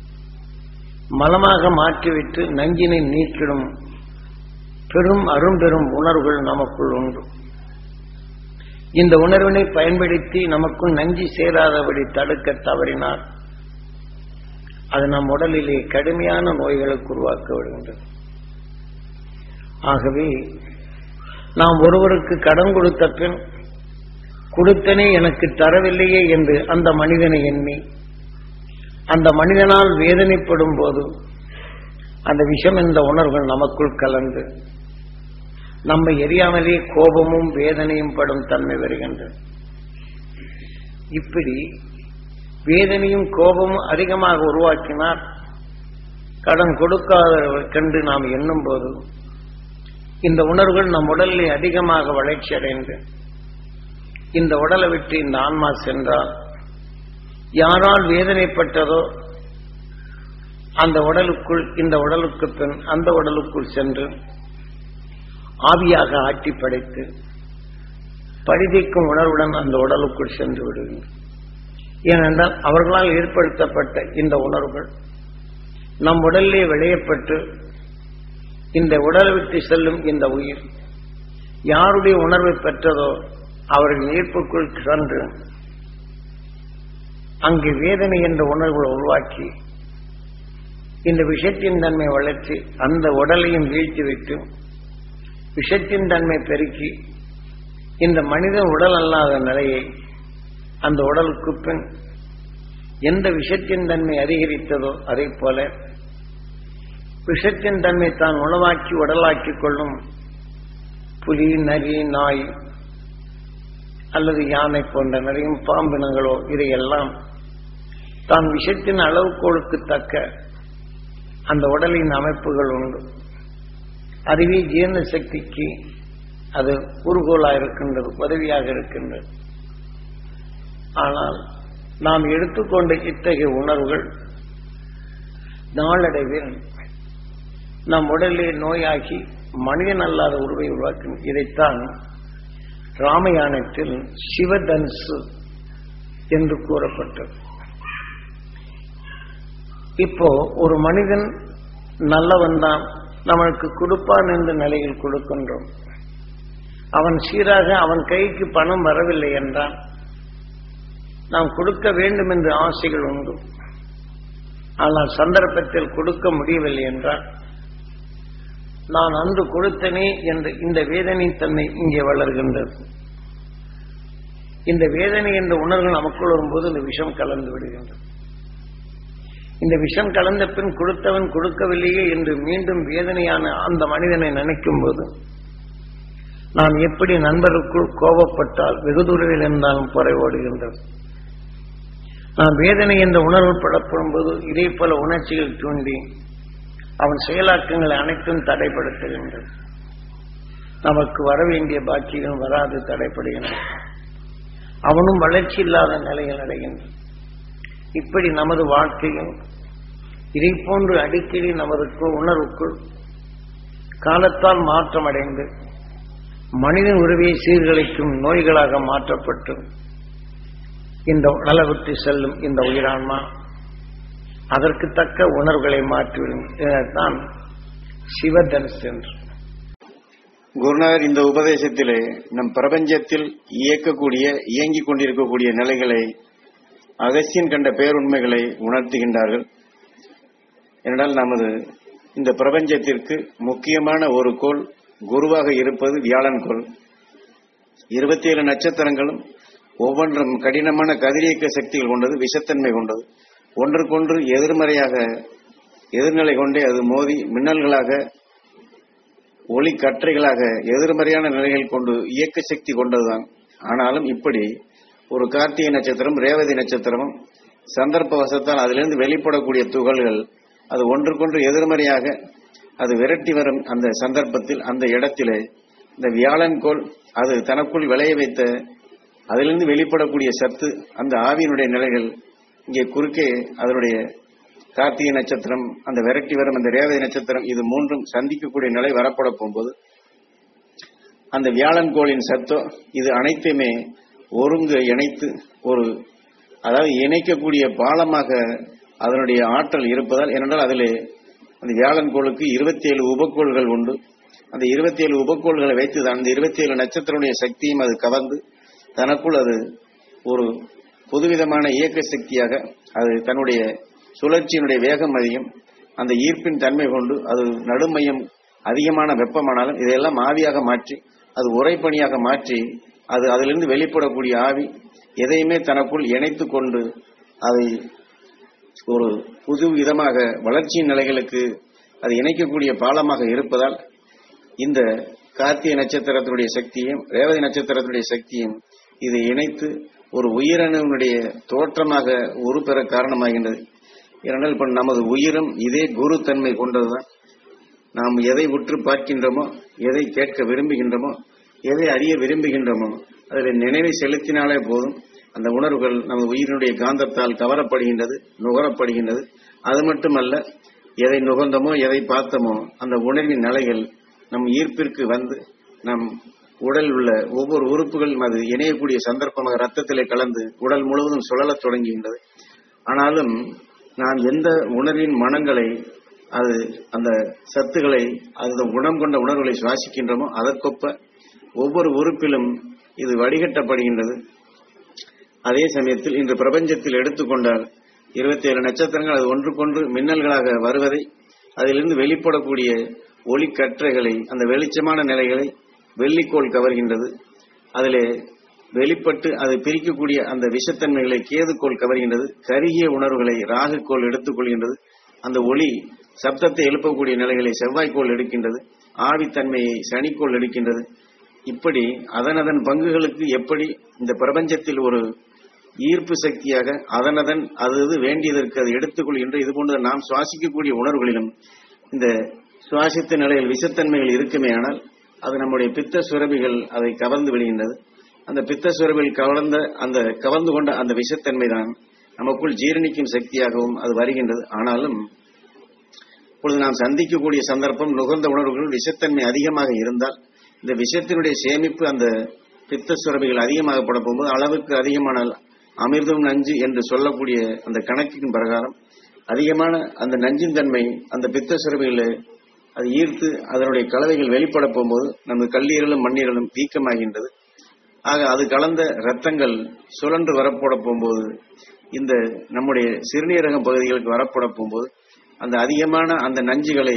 மலமாக மாற்றிவிட்டு நஞ்சினை நீக்கிடும் பெரும் அரும்பெரும் உணர்வுகள் நமக்குள் உண்டு இந்த உணர்வினை பயன்படுத்தி நமக்குள் நஞ்சி சேராதபடி தடுக்க தவறினார் அது நம் உடலிலே கடுமையான நோய்களுக்கு உருவாக்க விடுகின்றது ஆகவே நாம் ஒருவருக்கு கடன் கொடுத்த பின் கொடுத்தனே எனக்கு தரவில்லையே என்று அந்த மனிதனை எண்ணி அந்த மனிதனால் வேதனைப்படும் போது அந்த விஷம் என்ற உணர்வுகள் நமக்குள் கலந்து நம்மை எரியாமலே கோபமும் வேதனையும் படும் தன்மை வருகின்றது இப்படி வேதனையும் கோபமும் அதிகமாக உருவாக்கினார் கடன் கொடுக்காத கண்டு நாம் எண்ணும் போது இந்த உணர்வுகள் நம் உடலில் அதிகமாக வளர்ச்சி அடைந்து இந்த உடலை விட்டு இந்த ஆன்மா சென்றால் யாரால் வேதனைப்பட்டதோ அந்த உடலுக்குள் இந்த உடலுக்கு பின் அந்த உடலுக்குள் சென்று ஆவியாக ஆட்டி படைத்து பரிதிக்கும் உணர்வுடன் அந்த உடலுக்குள் சென்று விடுகிறது ஏனென்றால் அவர்களால் ஏற்படுத்தப்பட்ட இந்த உணர்வுகள் நம் உடலிலே விளையப்பட்டு இந்த உடலை விட்டு செல்லும் இந்த உயிர் யாருடைய உணர்வை பெற்றதோ அவர்கள் ஈர்ப்புக்குள் சென்று அங்கு வேதனை என்ற உணர்வுகளை உருவாக்கி இந்த விஷத்தின் தன்மை வளர்ச்சி அந்த உடலையும் வீழ்த்திவிட்டு விஷத்தின் தன்மை பெருக்கி இந்த மனித உடல் அல்லாத நிலையை அந்த உடலுக்கு பின் எந்த விஷத்தின் தன்மை அதிகரித்ததோ அதை போல விஷத்தின் தன்மை தான் உணவாக்கி உடலாக்கிக் கொள்ளும் புலி நரி நாய் அல்லது யானை போன்ற நிறைய பாம்பினங்களோ இதையெல்லாம் தான் விஷத்தின் அளவுகோலுக்கு தக்க அந்த உடலின் அமைப்புகள் உண்டு அதுவே ஜீரண சக்திக்கு அது குறுகோலாக இருக்கின்றது உதவியாக இருக்கின்றது ஆனால் நாம் எடுத்துக்கொண்ட இத்தகைய உணர்வுகள் நாளடைவில் நம் உடலிலே நோயாகி மனிதன் அல்லாத உருவை உருவாக்கும் இதைத்தான் ராமயானத்தில் சிவதன்சு என்று கூறப்பட்டது இப்போ ஒரு மனிதன் நல்லவன் தான் நம்மளுக்கு கொடுப்பான் என்ற நிலையில் கொடுக்கின்றோம் அவன் சீராக அவன் கைக்கு பணம் வரவில்லை என்றால் நாம் கொடுக்க வேண்டும் என்ற ஆசைகள் உண்டு ஆனால் சந்தர்ப்பத்தில் கொடுக்க முடியவில்லை என்றால் நான் அன்று கொடுத்தனே என்ற இந்த வேதனை தன்மை இங்கே வளர்கின்றது இந்த வேதனை என்ற உணர்வு நமக்குள் வரும்போது இந்த விஷம் கலந்து விடுகின்றது இந்த விஷம் கலந்த பின் கொடுத்தவன் கொடுக்கவில்லையே என்று மீண்டும் வேதனையான அந்த மனிதனை நினைக்கும் போது நாம் எப்படி நண்பருக்குள் கோபப்பட்டால் வெகு தூரத்தில் இருந்தாலும் புறை ஓடுகின்றது நாம் வேதனை என்ற உணர்வு படப்படும் போது இதே போல உணர்ச்சிகள் தூண்டி அவன் செயலாக்கங்களை அனைத்தும் தடைப்படுத்துகின்றது நமக்கு வர வேண்டிய பாக்கியம் வராது தடைப்படுகின்றன அவனும் வளர்ச்சி இல்லாத நிலையில் அடைகின்றான் இப்படி நமது வாழ்க்கையும் இதை போன்று அடிக்கடி நமது உணர்வுக்குள் காலத்தால் மாற்றம் அடைந்து மனிதன் உறவை சீர்குலைக்கும் நோய்களாக மாற்றப்பட்டு இந்த உடலை விட்டு செல்லும் இந்த உயிரான்மா அதற்கு தக்க உணர்வுகளை மாற்றிவிடும் இதனைத்தான் சிவதனுஷ் என்று குருநாதர் இந்த உபதேசத்திலே நம் பிரபஞ்சத்தில் இயக்கக்கூடிய இயங்கிக் கொண்டிருக்கக்கூடிய நிலைகளை அகசியன் கண்ட பேருண்மைகளை உணர்த்துகின்றார்கள் என்றால் நமது இந்த பிரபஞ்சத்திற்கு முக்கியமான ஒரு கோள் குருவாக இருப்பது வியாழன் கோள் இருபத்தி ஏழு நட்சத்திரங்களும் ஒவ்வொன்றும் கடினமான கதிரியக்க சக்திகள் கொண்டது விஷத்தன்மை கொண்டது ஒன்றுக்கொன்று எதிர்மறையாக எதிர்நிலை கொண்டே அது மோதி மின்னல்களாக ஒளி கற்றைகளாக எதிர்மறையான நிலைகள் கொண்டு இயக்க சக்தி கொண்டதுதான் ஆனாலும் இப்படி ஒரு கார்த்திகை நட்சத்திரம் ரேவதி நட்சத்திரமும் சந்தர்ப்ப வசத்தால் அதிலிருந்து வெளிப்படக்கூடிய துகள்கள் அது ஒன்றுக்கொன்று எதிர்மறையாக அது விரட்டி வரும் அந்த சந்தர்ப்பத்தில் அந்த இடத்திலே இந்த வியாழன் கோள் அது தனக்குள் விளைய வைத்த அதிலிருந்து வெளிப்படக்கூடிய சத்து அந்த ஆவியினுடைய நிலைகள் இங்கே குறுக்கே அதனுடைய கார்த்திகை நட்சத்திரம் அந்த விரட்டி வரும் அந்த ரேவதி நட்சத்திரம் இது மூன்றும் சந்திக்கக்கூடிய நிலை வரப்பட போகும்போது அந்த வியாழன் கோளின் சத்தோ இது அனைத்துமே ஒருங்கு இணைத்து ஒரு அதாவது இணைக்கக்கூடிய பாலமாக அதனுடைய ஆற்றல் இருப்பதால் ஏனென்றால் அதிலே அந்த வியாழன் கோளுக்கு இருபத்தி ஏழு உபக்கோள்கள் உண்டு அந்த இருபத்தி ஏழு உபக்கோள்களை வைத்து தான் அந்த இருபத்தி ஏழு நட்சத்திரனுடைய சக்தியும் அது கவர்ந்து தனக்குள் அது ஒரு புதுவிதமான இயக்க சக்தியாக அது தன்னுடைய சுழற்சியினுடைய வேகம் அதிகம் அந்த ஈர்ப்பின் தன்மை கொண்டு அது நடுமையம் அதிகமான வெப்பமானாலும் இதையெல்லாம் ஆவியாக மாற்றி அது உரைப்பணியாக மாற்றி அது அதிலிருந்து வெளிப்படக்கூடிய ஆவி எதையுமே தனக்குள் இணைத்து கொண்டு அதை ஒரு புது விதமாக வளர்ச்சியின் நிலைகளுக்கு அது இணைக்கக்கூடிய பாலமாக இருப்பதால் இந்த கார்த்திகை நட்சத்திரத்தினுடைய சக்தியும் ரேவதி நட்சத்திரத்தினுடைய சக்தியும் இதை இணைத்து ஒரு உயிரணுடைய தோற்றமாக உருப்பெற காரணமாகின்றது ஏனென்றால் இப்ப நமது உயிரும் இதே குரு தன்மை கொண்டதுதான் நாம் எதை உற்று பார்க்கின்றோமோ எதை கேட்க விரும்புகின்றோமோ எதை அறிய விரும்புகின்றோமோ அதில் நினைவை செலுத்தினாலே போதும் அந்த உணர்வுகள் நமது உயிரினுடைய காந்தத்தால் கவரப்படுகின்றது நுகரப்படுகின்றது அது மட்டுமல்ல எதை நுகர்ந்தோமோ எதை பார்த்தோமோ அந்த உணர்வின் நிலைகள் நம் ஈர்ப்பிற்கு வந்து நம் உடல் உள்ள ஒவ்வொரு உறுப்புகளும் அது இணையக்கூடிய சந்தர்ப்பமாக ரத்தத்திலே கலந்து உடல் முழுவதும் சுழலத் தொடங்குகின்றது ஆனாலும் நாம் எந்த உணர்வின் மனங்களை அது அந்த சத்துக்களை அந்த குணம் கொண்ட உணர்வுகளை சுவாசிக்கின்றோமோ அதற்கொப்ப ஒவ்வொரு உறுப்பிலும் இது வடிகட்டப்படுகின்றது அதே சமயத்தில் இன்று பிரபஞ்சத்தில் எடுத்துக்கொண்டால் இருபத்தி ஏழு நட்சத்திரங்கள் அது ஒன்றுக்கொன்று மின்னல்களாக வருவதை அதிலிருந்து வெளிப்படக்கூடிய ஒளிக்கற்றைகளை அந்த வெளிச்சமான நிலைகளை வெள்ளிக்கோள் கவர்கின்றது அதிலே வெளிப்பட்டு அது பிரிக்கக்கூடிய அந்த விஷத்தன்மைகளை கேதுக்கோள் கவர்கின்றது கருகிய உணர்வுகளை ராகுக்கோள் எடுத்துக்கொள்கின்றது அந்த ஒளி சப்தத்தை எழுப்பக்கூடிய நிலைகளை செவ்வாய்க்கோள் எடுக்கின்றது ஆவித்தன்மையை சனிக்கோள் எடுக்கின்றது இப்படி அதனதன் பங்குகளுக்கு எப்படி இந்த பிரபஞ்சத்தில் ஒரு ஈர்ப்பு சக்தியாக அதனதன் அது அது வேண்டியதற்கு அது எடுத்துக்கொள்கின்ற இது போன்ற நாம் சுவாசிக்கக்கூடிய உணர்வுகளிலும் இந்த சுவாசித்த நிலையில் விஷத்தன்மைகள் இருக்குமே ஆனால் அது நம்முடைய பித்த சுரபிகள் அதை கவர்ந்து விடுகின்றது அந்த பித்த சுரபில் கவர்ந்த அந்த கவர்ந்து கொண்ட அந்த விஷத்தன்மை தான் நமக்குள் ஜீரணிக்கும் சக்தியாகவும் அது வருகின்றது ஆனாலும் இப்பொழுது நாம் சந்திக்கக்கூடிய சந்தர்ப்பம் நுகர்ந்த உணர்வுகள் விஷத்தன்மை அதிகமாக இருந்தால் இந்த விஷத்தினுடைய சேமிப்பு அந்த பித்த சுரபிகள் அதிகமாகப்பட போகும்போது அளவுக்கு அதிகமான அமிர்தம் நஞ்சு என்று சொல்லக்கூடிய அந்த கணக்கின் பிரகாரம் அதிகமான அந்த நஞ்சின் தன்மை அந்த பித்த சுரபிகளை அது ஈர்த்து அதனுடைய கலவைகள் வெளிப்பட போகும்போது நம்ம கல்லீரலும் மண்ணீரலும் வீக்கமாகின்றது ஆக அது கலந்த ரத்தங்கள் சுழன்று வரப்போட போகும்போது இந்த நம்முடைய சிறுநீரகம் பகுதிகளுக்கு வரப்பட போகும்போது அந்த அதிகமான அந்த நஞ்சுகளை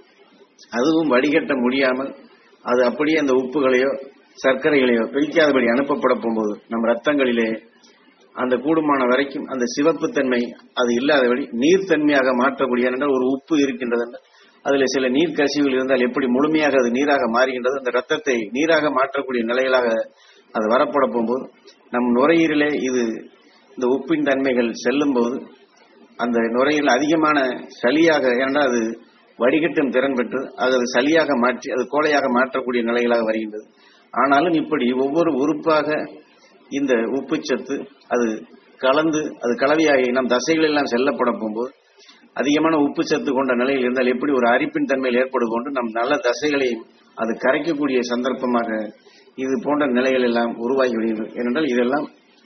அதுவும் வடிகட்ட முடியாமல் அது அப்படியே அந்த உப்புகளையோ சர்க்கரைகளையோ பிரிக்காதபடி அனுப்பப்பட போகும்போது நம் ரத்தங்களிலே அந்த கூடுமான வரைக்கும் அந்த சிவப்புத்தன்மை அது இல்லாதபடி நீர்த்தன்மையாக மாற்றக்கூடிய என்றால் ஒரு உப்பு இருக்கின்றது என்றால் அதில் சில நீர் கசிவுகள் இருந்தால் எப்படி முழுமையாக அது நீராக மாறுகின்றது அந்த ரத்தத்தை நீராக மாற்றக்கூடிய நிலைகளாக அது வரப்பட போகும்போது நம் நுரையீரலே இது இந்த உப்பின் தன்மைகள் செல்லும் போது அந்த நுரையீரல் அதிகமான சளியாக ஏனென்றால் அது வடிகட்டும் திறன் பெற்று அது அது சளியாக மாற்றி அது கோலையாக மாற்றக்கூடிய நிலைகளாக வருகின்றது ஆனாலும் இப்படி ஒவ்வொரு உறுப்பாக இந்த உப்புச்சத்து அது கலந்து அது கலவையாகி நம் தசைகள் எல்லாம் செல்லப்பட போகும்போது அதிகமான உப்பு சத்து கொண்ட நிலையில் இருந்தால் எப்படி ஒரு அரிப்பின் தன்மையில் ஏற்படுவது கொண்டு நம் நல்ல தசைகளையும் அது கரைக்கக்கூடிய சந்தர்ப்பமாக இது போன்ற நிலைகள் எல்லாம் உருவாகி விடுகின்றன ஏனென்றால் இதெல்லாம்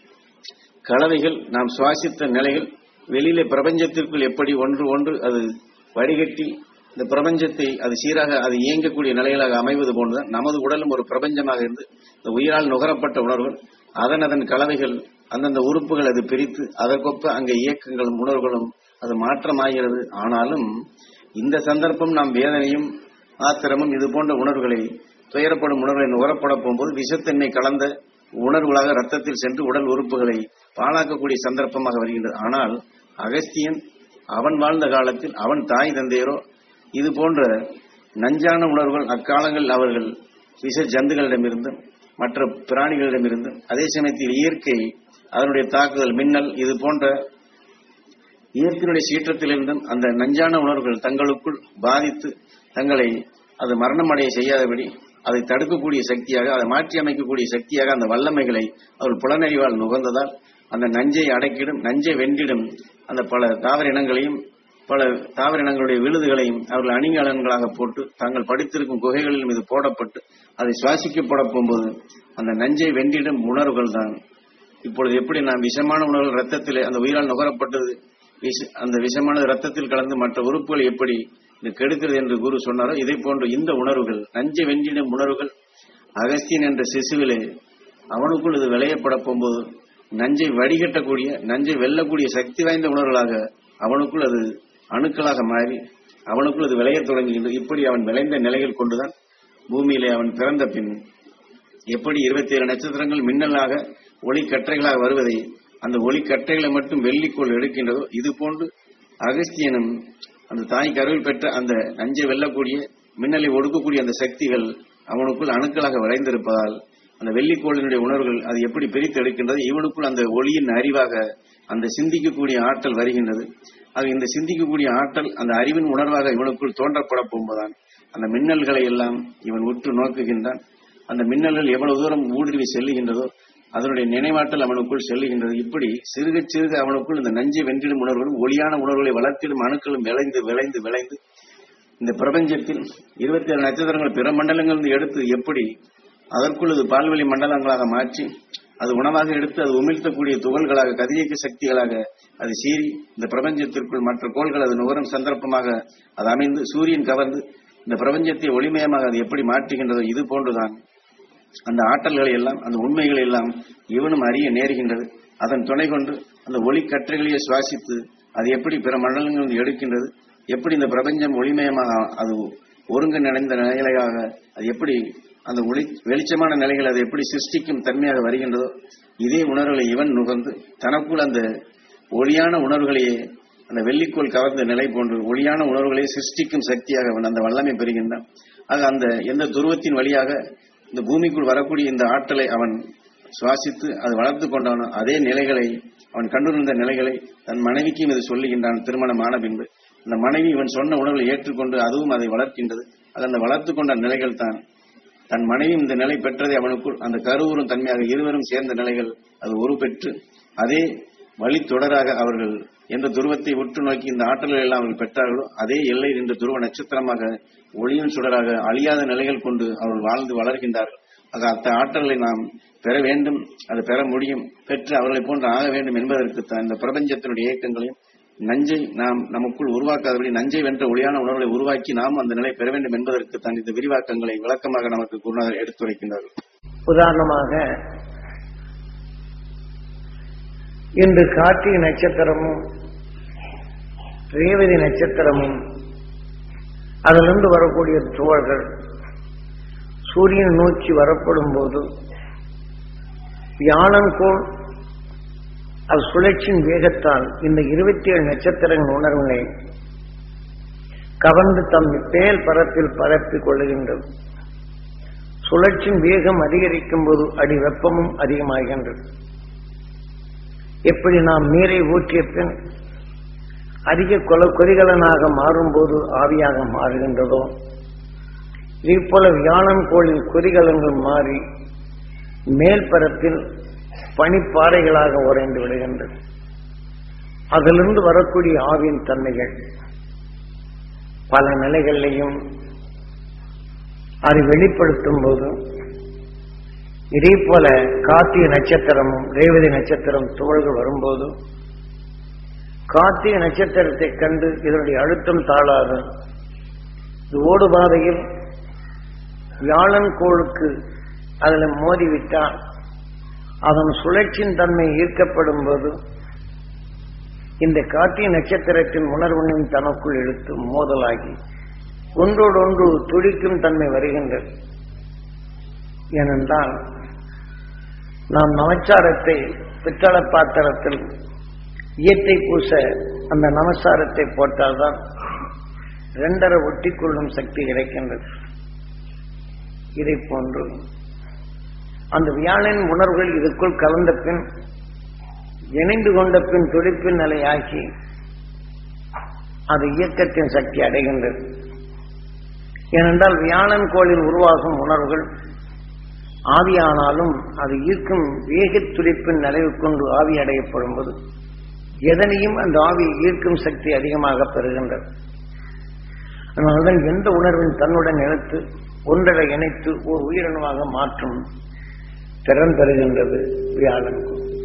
கலவைகள் நாம் சுவாசித்த நிலைகள் வெளியிலே பிரபஞ்சத்திற்குள் எப்படி ஒன்று ஒன்று அது வடிகட்டி இந்த பிரபஞ்சத்தை அது சீராக அது இயங்கக்கூடிய நிலைகளாக அமைவது போன்றுதான் நமது உடலும் ஒரு பிரபஞ்சமாக இருந்து இந்த உயிரால் நுகரப்பட்ட உணர்வுகள் அதன் அதன் கலவைகள் அந்தந்த உறுப்புகள் அது பிரித்து அதற்கொப்ப அங்கே இயக்கங்களும் உணர்வுகளும் அது மாற்றமாகிறது ஆனாலும் இந்த சந்தர்ப்பம் நாம் வேதனையும் ஆத்திரமும் இது போன்ற உணர்வுகளை துயரப்படும் உணர்வுகளை நுகரப்பட போகும்போது விஷத்தன்மை கலந்த உணர்வுகளாக ரத்தத்தில் சென்று உடல் உறுப்புகளை பாழாக்கக்கூடிய சந்தர்ப்பமாக வருகின்றது ஆனால் அகஸ்தியன் அவன் வாழ்ந்த காலத்தில் அவன் தாய் தந்தையரோ இது போன்ற நஞ்சான உணர்வுகள் அக்காலங்களில் அவர்கள் விஷ ஜந்துகளிடமிருந்தும் மற்ற பிராணிகளிடமிருந்தும் அதே சமயத்தில் இயற்கை அதனுடைய தாக்குதல் மின்னல் இது போன்ற இயற்கையினுடைய சீற்றத்திலிருந்தும் அந்த நஞ்சான உணர்வுகள் தங்களுக்குள் பாதித்து தங்களை அது மரணமடைய செய்யாதபடி அதை தடுக்கக்கூடிய சக்தியாக அதை மாற்றி அமைக்கக்கூடிய சக்தியாக அந்த வல்லமைகளை அவர்கள் புலனறிவால் நுகர்ந்ததால் அந்த நஞ்சை அடக்கிடும் நஞ்சை வென்றிடும் அந்த பல தாவர இனங்களையும் பல தாவர இனங்களுடைய விழுதுகளையும் அவர்கள் அணிகலன்களாக போட்டு தாங்கள் படித்திருக்கும் குகைகளிலும் இது போடப்பட்டு அதை சுவாசிக்கப்பட போகும்போது அந்த நஞ்சை வென்றிடும் உணர்வுகள் தான் இப்பொழுது எப்படி நாம் விஷமான உணர்வுகள் ரத்தத்திலே அந்த உயிரால் நுகரப்பட்டது விஷ- அந்த விஷமானது ரத்தத்தில் கலந்து மற்ற உறுப்புகள் எப்படி இது கெடுக்கிறது என்று குரு சொன்னாரோ இதே போன்று இந்த உணர்வுகள் நஞ்சை வென்றிடும் உணர்வுகள் அகஸ்தியன் என்ற சிசுவிலே அவனுக்குள் இது விளையப்பட போகும்போது நஞ்சை வடிகட்டக்கூடிய நஞ்சை வெல்லக்கூடிய சக்தி வாய்ந்த உணர்வுகளாக அவனுக்குள் அது அணுக்களாக மாறி அவனுக்குள் அது விளையத் தொடங்குகின்றது இப்படி அவன் விளைந்த நிலைகள் கொண்டுதான் பூமியிலே அவன் பிறந்த பின் எப்படி இருபத்தி ஏழு நட்சத்திரங்கள் மின்னலாக ஒளிக்கற்றைகளாக வருவதை அந்த ஒளிக்கற்றைகளை மட்டும் வெள்ளிக்கோள் எடுக்கின்றதோ இது போன்று அகஸ்தியனும் அந்த தாய் கருவில் பெற்ற அந்த நஞ்சை வெல்லக்கூடிய மின்னலை ஒடுக்கக்கூடிய அந்த சக்திகள் அவனுக்குள் அணுக்களாக விளைந்திருப்பதால் அந்த வெள்ளிக்கோளினுடைய உணர்வுகள் அது எப்படி பிரித்து எடுக்கின்றது இவனுக்குள் அந்த ஒளியின் அறிவாக அந்த சிந்திக்கக்கூடிய ஆற்றல் வருகின்றது அது இந்த சிந்திக்கக்கூடிய ஆற்றல் அந்த அறிவின் உணர்வாக இவனுக்குள் தோன்றப்பட போகும்போதுதான் அந்த மின்னல்களை எல்லாம் இவன் உற்று நோக்குகின்றான் அந்த மின்னல்கள் எவ்வளவு தூரம் ஊடுருவி செல்லுகின்றதோ அதனுடைய நினைவாற்றல் அவனுக்குள் செல்லுகின்றது இப்படி சிறுக சிறுக அவனுக்குள் இந்த நஞ்சை வென்றிடும் உணர்வுகளும் ஒளியான உணர்வுகளை வளர்த்திடும் அணுக்களும் விளைந்து விளைந்து விளைந்து இந்த பிரபஞ்சத்தில் இருபத்தி ஏழு நட்சத்திரங்கள் பிற மண்டலங்களிலிருந்து எடுத்து எப்படி அதற்குள் இது பால்வெளி மண்டலங்களாக மாற்றி அது உணவாக எடுத்து அது உமிழ்த்தக்கூடிய துகள்களாக கதிரியக்க சக்திகளாக அது சீறி இந்த பிரபஞ்சத்திற்குள் மற்ற கோள்கள் அது நுகரும் சந்தர்ப்பமாக அது அமைந்து சூரியன் கவர்ந்து இந்த பிரபஞ்சத்தை ஒளிமயமாக அது எப்படி மாற்றுகின்றதோ இது போன்றுதான் அந்த ஆற்றல்களை எல்லாம் அந்த உண்மைகளை எல்லாம் இவனும் அறிய நேருகின்றது அதன் துணை கொண்டு அந்த ஒளிக்கற்றைகளையே சுவாசித்து அது எப்படி பிற மண்டலங்கள் எடுக்கின்றது எப்படி இந்த பிரபஞ்சம் ஒளிமயமாக அது ஒருங்கு நிறைந்த நிலைகளாக அது எப்படி அந்த ஒளி வெளிச்சமான நிலைகள் அது எப்படி சிருஷ்டிக்கும் தன்மையாக வருகின்றதோ இதே உணர்வுகளை இவன் நுகர்ந்து தனக்குள் அந்த ஒளியான உணர்வுகளையே அந்த வெள்ளிக்கோள் கவர்ந்த நிலை போன்று ஒளியான உணர்வுகளை சிருஷ்டிக்கும் சக்தியாக அவன் அந்த வல்லமை பெறுகின்றான் ஆக அந்த எந்த துருவத்தின் வழியாக இந்த பூமிக்குள் வரக்கூடிய இந்த ஆற்றலை அவன் சுவாசித்து அது வளர்த்து கொண்டானோ அதே நிலைகளை அவன் கண்டிருந்த நிலைகளை தன் மனைவிக்கும் இது சொல்லுகின்றான் திருமணமான பின்பு அந்த மனைவி இவன் சொன்ன உணர்வுகளை ஏற்றுக்கொண்டு அதுவும் அதை வளர்க்கின்றது அது அந்த வளர்த்து கொண்ட நிலைகள் தான் தன் மனைவி இந்த நிலை பெற்றதை அவனுக்குள் அந்த கருவுறும் தன்மையாக இருவரும் சேர்ந்த நிலைகள் அது ஒரு பெற்று அதே வழித்தொடராக அவர்கள் எந்த துருவத்தை உற்று நோக்கி இந்த ஆற்றல்கள் எல்லாம் அவர்கள் பெற்றார்களோ அதே எல்லை நின்ற துருவ நட்சத்திரமாக ஒளியின் சுடராக அழியாத நிலைகள் கொண்டு அவர்கள் வாழ்ந்து வளர்கின்றார்கள் ஆக அத்த ஆற்றல்களை நாம் பெற வேண்டும் அதை பெற முடியும் பெற்று அவர்களை போன்று ஆக வேண்டும் என்பதற்குத்தான் இந்த பிரபஞ்சத்தினுடைய இயக்கங்களையும் நஞ்சை நாம் நமக்குள் உருவாக்காதபடி நஞ்சை வென்ற ஒளியான உணர்வுகளை உருவாக்கி நாம் அந்த நிலை பெற வேண்டும் என்பதற்குத்தான் இந்த விரிவாக்கங்களை விளக்கமாக நமக்கு குருநாதர் எடுத்துரைக்கின்றார்கள் உதாரணமாக இன்று கார்த்திகை நட்சத்திரமும் ரேவதி நட்சத்திரமும் அதிலிருந்து வரக்கூடிய துவள்கள் சூரியன் நோக்கி வரப்படும் போது வியாழன்கோள் அது சுழற்சியின் வேகத்தால் இந்த இருபத்தி ஏழு நட்சத்திரங்கள் உணர்வுகளை கவர்ந்து தம் பேல் பரப்பில் பரப்பிக் கொள்ளுகின்றது சுழற்சியின் வேகம் அதிகரிக்கும் போது அடி வெப்பமும் அதிகமாகின்றது எப்படி நாம் நீரை ஊற்றிய பின் அதிக கொல கொதிகலனாக மாறும்போது ஆவியாக மாறுகின்றதோ இதே போல வியாழன் கோளின் கொதிகலங்கள் மாறி மேல் பரப்பில் பனிப்பாறைகளாக உறைந்து விடுகின்றது அதிலிருந்து வரக்கூடிய ஆவியின் தன்மைகள் பல நிலைகளிலையும் அதை வெளிப்படுத்தும் போது இதே போல கார்த்திகை நட்சத்திரமும் ரேவதி நட்சத்திரம் துவள்கள் வரும்போது கார்த்திகை நட்சத்திரத்தை கண்டு இதனுடைய அழுத்தம் தாழாது இது ஓடுபாதையில் வியாழன் கோளுக்கு அதில் மோதிவிட்டால் அதன் சுழற்சியின் தன்மை ஈர்க்கப்படும் போது இந்த கார்த்திகை நட்சத்திரத்தின் உணர்வுகளின் தனக்குள் இழுத்து மோதலாகி ஒன்றோடொன்று துடிக்கும் தன்மை வருகின்றது ஏனென்றால் நாம் நமச்சாரத்தை பித்தள பாத்திரத்தில் இயற்கை பூச அந்த நமசாரத்தை போட்டால்தான் இரண்டரை ஒட்டிக்கொள்ளும் சக்தி கிடைக்கின்றது இதை போன்று அந்த வியாழனின் உணர்வுகள் இதுக்குள் கலந்த பின் இணைந்து கொண்ட பின் துடிப்பின் நிலையாகி அது இயக்கத்தின் சக்தி அடைகின்றது ஏனென்றால் வியாழன் கோளில் உருவாகும் உணர்வுகள் ஆவியானாலும் அது ஈர்க்கும் வேகத் துடிப்பின் நிலைவு கொண்டு ஆவி அடையப்படும் போது எதனையும் அந்த ஆவி ஈர்க்கும் சக்தி அதிகமாக பெறுகின்றது அதனால்தான் எந்த உணர்வின் தன்னுடன் இணைத்து ஒன்றரை இணைத்து ஒரு உயிரணுவாக மாற்றும் திறன் பெறுகின்றது வியாழன்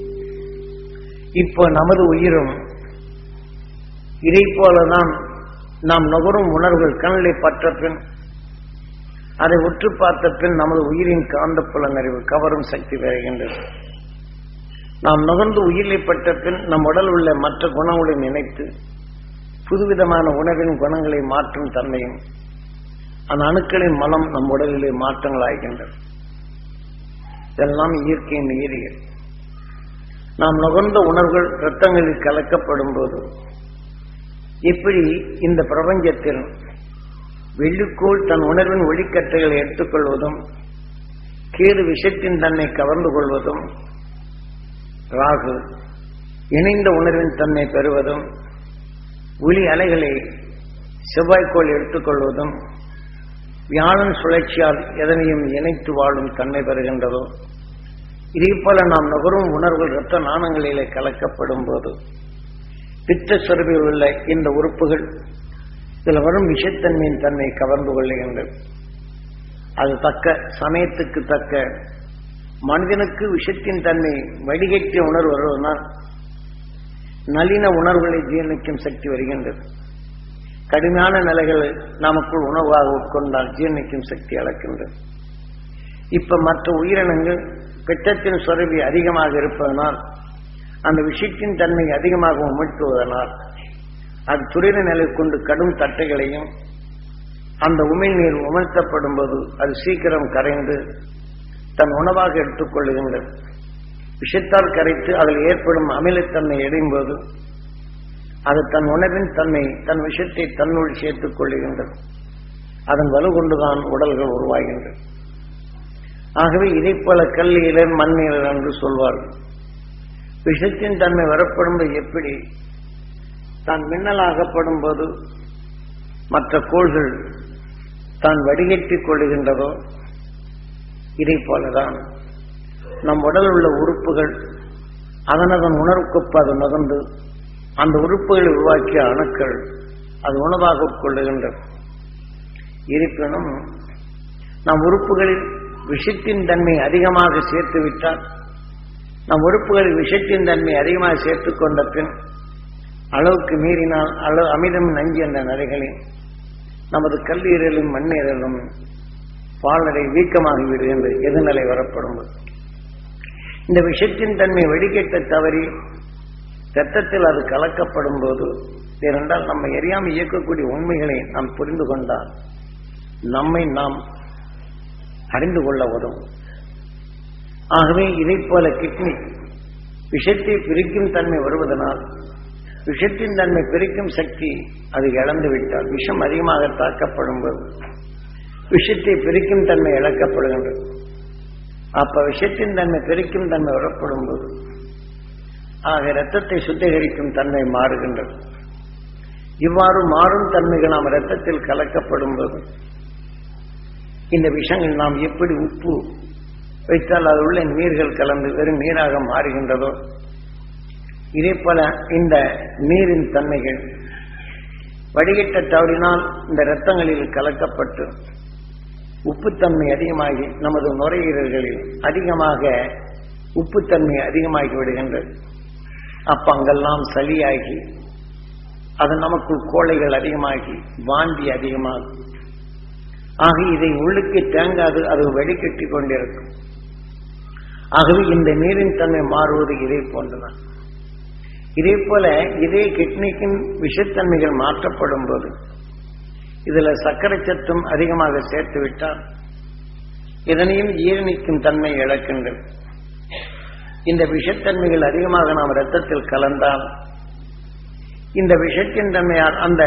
இப்போ நமது உயிரும் இதை போலதான் நாம் நுகரும் உணர்வுகள் கண்ணிலை பற்ற பின் அதை உற்று பார்த்த பின் நமது உயிரின் காந்த புலனறிவு கவரும் சக்தி பெறுகின்றது நாம் நுகர்ந்து உயிரிலை பட்ட பின் நம் உடல் உள்ள மற்ற குணங்களுடன் இணைத்து புதுவிதமான உணவின் குணங்களை மாற்றும் தன்மையும் அந்த அணுக்களின் மனம் நம் உடலிலே மாற்றங்கள் ஆகின்றது இதெல்லாம் இயற்கையின் நீரியல் நாம் நுகர்ந்த உணர்வுகள் இரத்தங்களில் கலக்கப்படும் போது எப்படி இந்த பிரபஞ்சத்தில் வெள்ளிக்கோள் தன் உணர்வின் ஒளிக்கட்டைகளை எடுத்துக்கொள்வதும் கேது விஷத்தின் தன்னை கவர்ந்து கொள்வதும் ராகு இணைந்த உணர்வின் தன்மை பெறுவதும் ஒளி அலைகளை செவ்வாய்க்கோள் எடுத்துக்கொள்வதும் வியாழன் சுழற்சியால் எதனையும் இணைத்து வாழும் தன்மை பெறுகின்றதோ இதே போல நாம் நுகரும் உணர்வுகள் இரத்த நாணங்களிலே கலக்கப்படும் போது பித்த சுரபில் உள்ள இந்த உறுப்புகள் இதில் வரும் விஷத்தன்மையின் தன்மை கவர்ந்து கொள்ளுகின்றது அது தக்க சமயத்துக்கு தக்க மனிதனுக்கு விஷத்தின் தன்மை வடிகட்டிய உணர்வு வருவதனால் நளின உணர்வுகளை ஜீரணிக்கும் சக்தி வருகின்றது கடுமையான நிலைகளை நமக்குள் உணவாக உட்கொண்டால் ஜீரணிக்கும் சக்தி அளக்கின்றது இப்ப மற்ற உயிரினங்கள் பித்தத்தின் சுரவி அதிகமாக இருப்பதனால் அந்த விஷயத்தின் தன்மை அதிகமாக உமிழ்த்துவதனால் அது துரித நிலை கொண்டு கடும் தட்டைகளையும் அந்த உமிழ்நீர் உமிழ்த்தப்படும் போது அது சீக்கிரம் கரைந்து தன் உணவாக எடுத்துக்கொள்ளுகின்றது விஷத்தால் கரைத்து அதில் ஏற்படும் அமிலத்தன்மை எடையும் போது அது தன் உணவின் தன்மை தன் விஷத்தை தன்னுள் சேர்த்துக் கொள்ளுகின்றது அதன் வலு கொண்டுதான் உடல்கள் உருவாகின்றது ஆகவே இதை போல கல்லீரர் மண்ணீரர் என்று சொல்வார்கள் விஷத்தின் தன்மை வரப்படும்போது எப்படி தான் மின்னலாகப்படும் போது மற்ற கோள்கள் தான் வடிகட்டிக் கொள்ளுகின்றதோ இதை போலதான் நம் உடலில் உள்ள உறுப்புகள் அதனதன் உணர்வுக்கொப்ப அது நகர்ந்து அந்த உறுப்புகளை உருவாக்கிய அணுக்கள் அது உணவாக உட்கொள்ளுகின்றது இருப்பினும் நம் உறுப்புகளில் விஷத்தின் தன்மை அதிகமாக சேர்த்து விட்டால் நம் உறுப்புகளில் விஷத்தின் தன்மை அதிகமாக சேர்த்துக் கொண்ட பின் அளவுக்கு மீறினால் அளவு அமிதம் நஞ்சு என்ற நிலைகளில் நமது கல்லீரலும் மண்ணீரலும் பாலடை வீக்கமாகி விடுகின்றது எதிர்நிலை வரப்படும் இந்த விஷத்தின் தன்மை வெடிக்கட்ட தவறி ரத்தத்தில் அது கலக்கப்படும் போது ஏனென்றால் நம்ம எரியாமல் இயக்கக்கூடிய உண்மைகளை நாம் புரிந்து கொண்டால் நம்மை நாம் அறிந்து கொள்ள உதவும் ஆகவே இதைப் போல கிட்னி விஷத்தை பிரிக்கும் தன்மை வருவதனால் விஷத்தின் தன்மை பிரிக்கும் சக்தி அது இழந்து விட்டால் விஷம் அதிகமாக தாக்கப்படும் போது விஷத்தை பிரிக்கும் தன்மை இழக்கப்படுகின்றது அப்ப விஷத்தின் தன்மை பிரிக்கும் தன்மை வரப்படும் போது ஆக இரத்தத்தை சுத்திகரிக்கும் தன்மை மாறுகின்றது இவ்வாறு மாறும் தன்மைகள் நாம் இரத்தத்தில் கலக்கப்படும் போது இந்த விஷங்கள் நாம் எப்படி உப்பு வைத்தால் அது உள்ள நீர்கள் கலந்து வெறும் நீராக மாறுகின்றதோ இதே போல இந்த நீரின் தன்மைகள் வடிகட்ட தவறினால் இந்த இரத்தங்களில் கலக்கப்பட்டு உப்புத்தன்மை அதிகமாகி நமது நுரையீரல்களில் அதிகமாக உப்புத்தன்மை அதிகமாகி விடுகின்றது அப்ப அங்கெல்லாம் சளியாகி அது நமக்குள் கோழைகள் அதிகமாகி வாந்தி அதிகமாகும் ஆக இதை உள்ளுக்கு தேங்காது அது வடிகட்டி கொண்டிருக்கும் ஆகவே இந்த நீரின் தன்மை மாறுவது இதை போன்றுதான் இதே போல இதே கிட்னிக்கின் விஷத்தன்மைகள் மாற்றப்படும் போது இதுல சர்க்கரை சத்தும் அதிகமாக சேர்த்து விட்டால் இதனையும் ஜீரணிக்கும் தன்மை இழக்கின்றது இந்த விஷத்தன்மைகள் அதிகமாக நாம் இரத்தத்தில் கலந்தால் இந்த விஷத்தின் தன்மையால் அந்த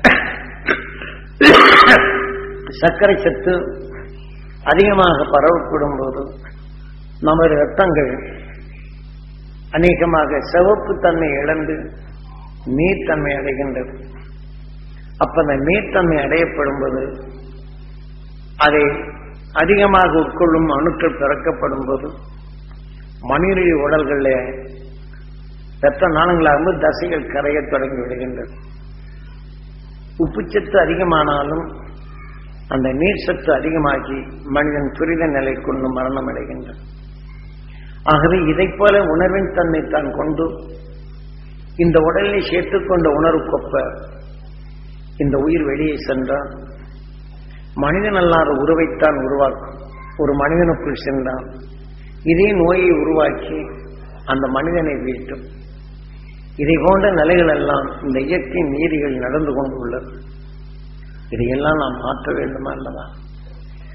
சர்க்கரை சத்து அதிகமாக பரவப்படும் போது நமது இரத்தங்கள் அநேகமாக சிவப்பு தன்மை இழந்து நீர்த்தன்மை அடைகின்றது அப்ப அந்த நீர்த்தன்மை அடையப்படும் போது அதை அதிகமாக உட்கொள்ளும் அணுக்கள் பிறக்கப்படும் போது மனிதனுடைய உடல்களில் இரத்த நாளங்களாகும்போது தசைகள் கரையத் தொடங்கி விடுகின்றது உப்புச்சத்து அதிகமானாலும் அந்த நீர் சத்து அதிகமாகி மனிதன் துரித நிலை கொண்டு மரணம் அடைகின்றான் ஆகவே இதைப் போல உணர்வின் தன்னை தான் கொண்டு இந்த உடலை சேர்த்துக்கொண்ட உணர்வுக்கொப்ப இந்த உயிர் வெளியே சென்றால் மனிதன் அல்லாத உருவைத்தான் உருவாக்கும் ஒரு மனிதனுக்குள் சென்றால் இதே நோயை உருவாக்கி அந்த மனிதனை வீட்டும் இதை போன்ற நிலைகள் எல்லாம் இந்த இயற்கை நீதிகள் நடந்து கொண்டு உள்ளது இதையெல்லாம் நாம் மாற்ற வேண்டுமா அல்லவா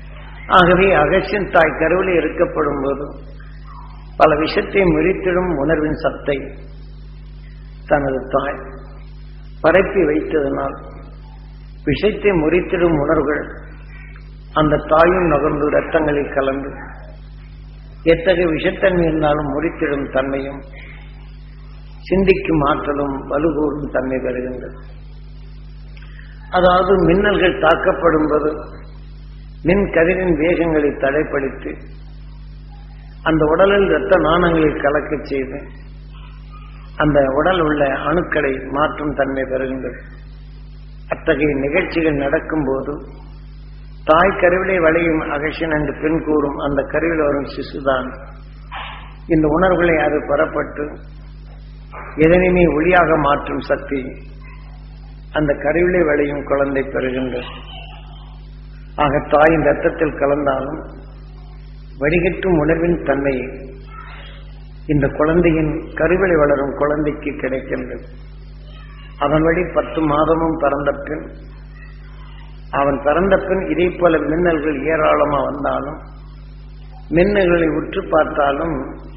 ஆகவே அகசியன் தாய் கருவிலே இருக்கப்படும் போது பல விஷத்தை முறித்திடும் உணர்வின் சத்தை தனது தாய் பரப்பி வைத்ததனால் விஷத்தை முறித்திடும் உணர்வுகள் அந்த தாயும் நகர்ந்து ரத்தங்களில் கலந்து எத்தகைய விஷத்தன்மை இருந்தாலும் முறித்திடும் தன்மையும் சிந்திக்கும் ஆற்றலும் வலுகூறும் தன்மை பெறுகின்றது அதாவது மின்னல்கள் தாக்கப்படும் போது மின் கதிரின் வேகங்களை தடைப்படுத்தி அந்த உடலில் இரத்த நாணங்களை கலக்கச் செய்து அந்த உடல் உள்ள அணுக்களை மாற்றும் தன்மை பெறுகின்றது அத்தகைய நிகழ்ச்சிகள் நடக்கும்போது தாய் கருவிலை வளையும் அகஷன் என்று பெண் கூறும் அந்த கருவில் வரும் சிசுதான் இந்த உணர்வுகளை அது பெறப்பட்டு எதனையுமே ஒளியாக மாற்றும் சக்தி அந்த கருவிலை வளையும் குழந்தை பெறுகின்றது ஆக தாயின் ரத்தத்தில் கலந்தாலும் வடிகட்டும் உணர்வின் தன்மை இந்த குழந்தையின் கருவிலை வளரும் குழந்தைக்கு கிடைக்கின்றது அதன் வழி பத்து மாதமும் பிறந்த பின் அவன் பிறந்த பின் இதே போல மின்னல்கள் ஏராளமா வந்தாலும் மின்னல்களை உற்று பார்த்தாலும்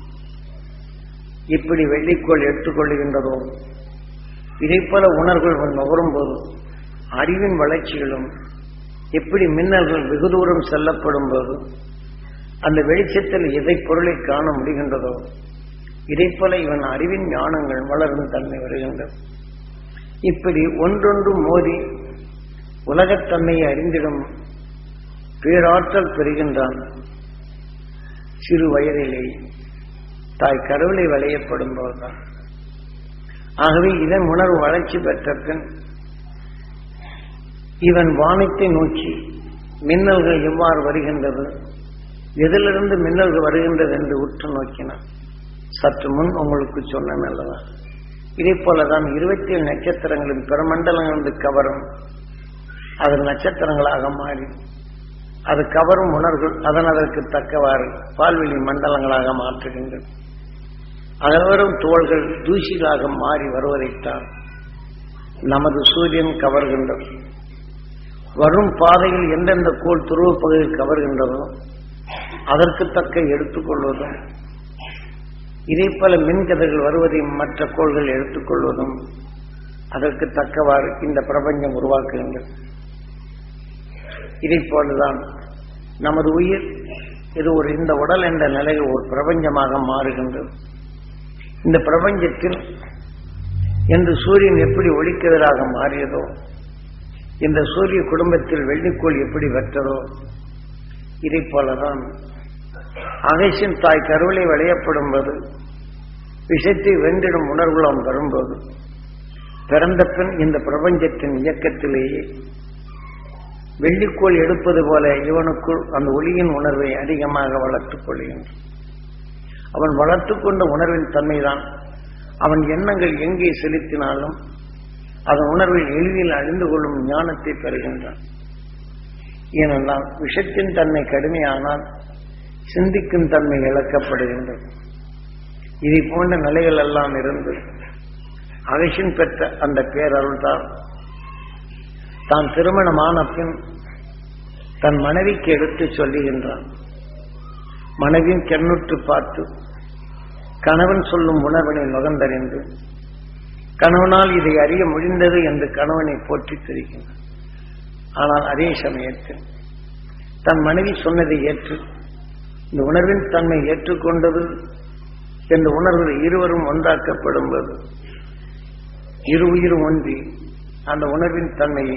இப்படி வெள்ளிக்கோள் எடுத்துக்கொள்கின்றதோ இதே போல உணர்வுகள் நுகரும்போது அறிவின் வளர்ச்சிகளும் எப்படி மின்னல்கள் வெகு தூரம் செல்லப்படும் போது அந்த வெளிச்சத்தில் எதை பொருளை காண முடிகின்றதோ இதை போல இவன் அறிவின் ஞானங்கள் வளரும் தன்மை வருகின்றது இப்படி ஒன்றொன்று மோதி உலகத்தன்மையை அறிந்திடும் பேராற்றல் பெறுகின்றான் சிறு வயதிலே தாய் கருவிலை வளையப்படும் போதுதான் ஆகவே இதன் உணர்வு வளர்ச்சி பெற்ற பின் இவன் வானத்தை நோக்கி மின்னல்கள் எவ்வாறு வருகின்றது எதிலிருந்து மின்னல்கள் வருகின்றது என்று உற்று நோக்கினான் சற்று முன் உங்களுக்கு சொன்னேன் அல்லவா இதே போலதான் இருபத்தி ஏழு நட்சத்திரங்களின் பெருமண்டலங்களிலிருந்து கவரும் அது நட்சத்திரங்களாக மாறி அது கவரும் உணர்வுகள் அதன் அதற்கு தக்கவாறு பால்வெளி மண்டலங்களாக மாற்றுகின்றது அதில் வரும் தோள்கள் தூசிகளாக மாறி வருவதைத்தான் நமது சூரியன் கவர்கின்றது வரும் பாதையில் எந்தெந்த கோள் துருவ பகுதியில் கவர்கின்றதோ அதற்கு தக்க எடுத்துக்கொள்வதும் இதே போல மின்கதிர்கள் வருவதையும் மற்ற கோள்கள் எடுத்துக்கொள்வதும் அதற்கு தக்கவாறு இந்த பிரபஞ்சம் உருவாக்குகின்றது இதை போலதான் நமது உயிர் இது ஒரு இந்த உடல் என்ற நிலையில் ஒரு பிரபஞ்சமாக மாறுகின்றது இந்த பிரபஞ்சத்தில் என்று சூரியன் எப்படி ஒளிக்கதிராக மாறியதோ இந்த சூரிய குடும்பத்தில் வெள்ளிக்கோள் எப்படி வெற்றதோ இதை போலதான் அகேஷன் தாய் கருவிலை விளையப்படும் போது விஷத்தை வென்றிடும் உணர்வுலாம் வரும்போது பிறந்த பின் இந்த பிரபஞ்சத்தின் இயக்கத்திலேயே வெள்ளிக்கோள் எடுப்பது போல இவனுக்குள் அந்த ஒளியின் உணர்வை அதிகமாக வளர்த்துக் கொள்கின்றான் அவன் வளர்த்துக் கொண்ட உணர்வின் தன்மைதான் அவன் எண்ணங்கள் எங்கே செலுத்தினாலும் அதன் உணர்வில் எளிதில் அழிந்து கொள்ளும் ஞானத்தை பெறுகின்றான் ஏனென்றால் விஷத்தின் தன்மை கடுமையானால் சிந்திக்கும் தன்மை இழக்கப்படுகின்றது இதை போன்ற நிலைகள் எல்லாம் இருந்து அகசின் பெற்ற அந்த பேரருள் தான் தான் திருமணமான பின் தன் மனைவிக்கு எடுத்து சொல்லுகின்றான் மனைவியும் கண்ணுற்று பார்த்து கணவன் சொல்லும் உணர்வினை நுகர்ந்தறிந்து கணவனால் இதை அறிய முடிந்தது என்று கணவனை போற்றி தெரிகின்றான் ஆனால் அதே சமயத்தில் தன் மனைவி சொன்னதை ஏற்று இந்த உணர்வின் தன்மை ஏற்றுக்கொண்டது என்ற உணர்வு இருவரும் ஒன்றாக்கப்படும் போது இரு உயிரும் ஒன்றி அந்த உணர்வின் தன்மையை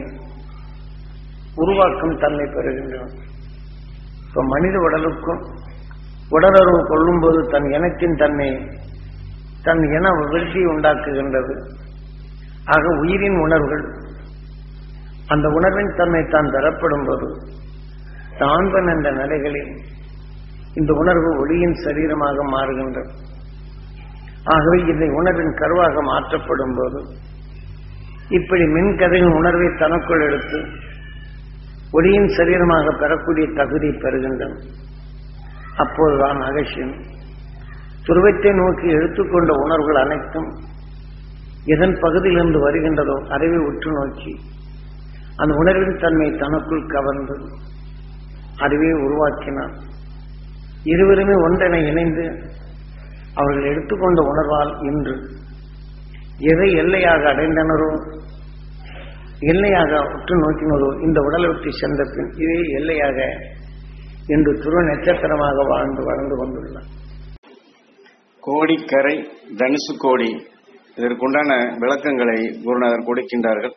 உருவாக்கும் தன்மை பெறுகின்றன இப்போ மனித உடலுக்கும் உடலுறவு கொள்ளும்போது தன் இனத்தின் தன்மை தன் இன விருத்தியை உண்டாக்குகின்றது ஆக உயிரின் உணர்வுகள் அந்த உணர்வின் தன்மை தான் தரப்படும் போது தான்பன் என்ற நிலைகளில் இந்த உணர்வு ஒளியின் சரீரமாக மாறுகின்றது ஆகவே இந்த உணர்வின் கருவாக மாற்றப்படும் போது இப்படி மின்கதையின் உணர்வை தனக்குள் எடுத்து ஒளியின் சரீரமாக பெறக்கூடிய தகுதி பெறுகின்றன அப்போதுதான் அகசியம் துருவத்தை நோக்கி எடுத்துக்கொண்ட உணர்வுகள் அனைத்தும் எதன் பகுதியிலிருந்து வருகின்றதோ அறிவை உற்று நோக்கி அந்த உணர்வின் தன்மை தனக்குள் கவர்ந்து அதுவே உருவாக்கினான் இருவருமே ஒன்றென இணைந்து அவர்கள் எடுத்துக்கொண்ட உணர்வால் இன்று எதை எல்லையாக அடைந்தனரோ எல்லையாக உற்று நோக்கினரோ இந்த உடலை விட்டு சென்ற பின் இதே எல்லையாக இன்று துருவ நட்சத்திரமாக வாழ்ந்து வளர்ந்து கொண்டுள்ளார் கோடிக்கரை தனுசு கோடி இதற்குண்டான விளக்கங்களை குருநாதர் கொடுக்கின்றார்கள்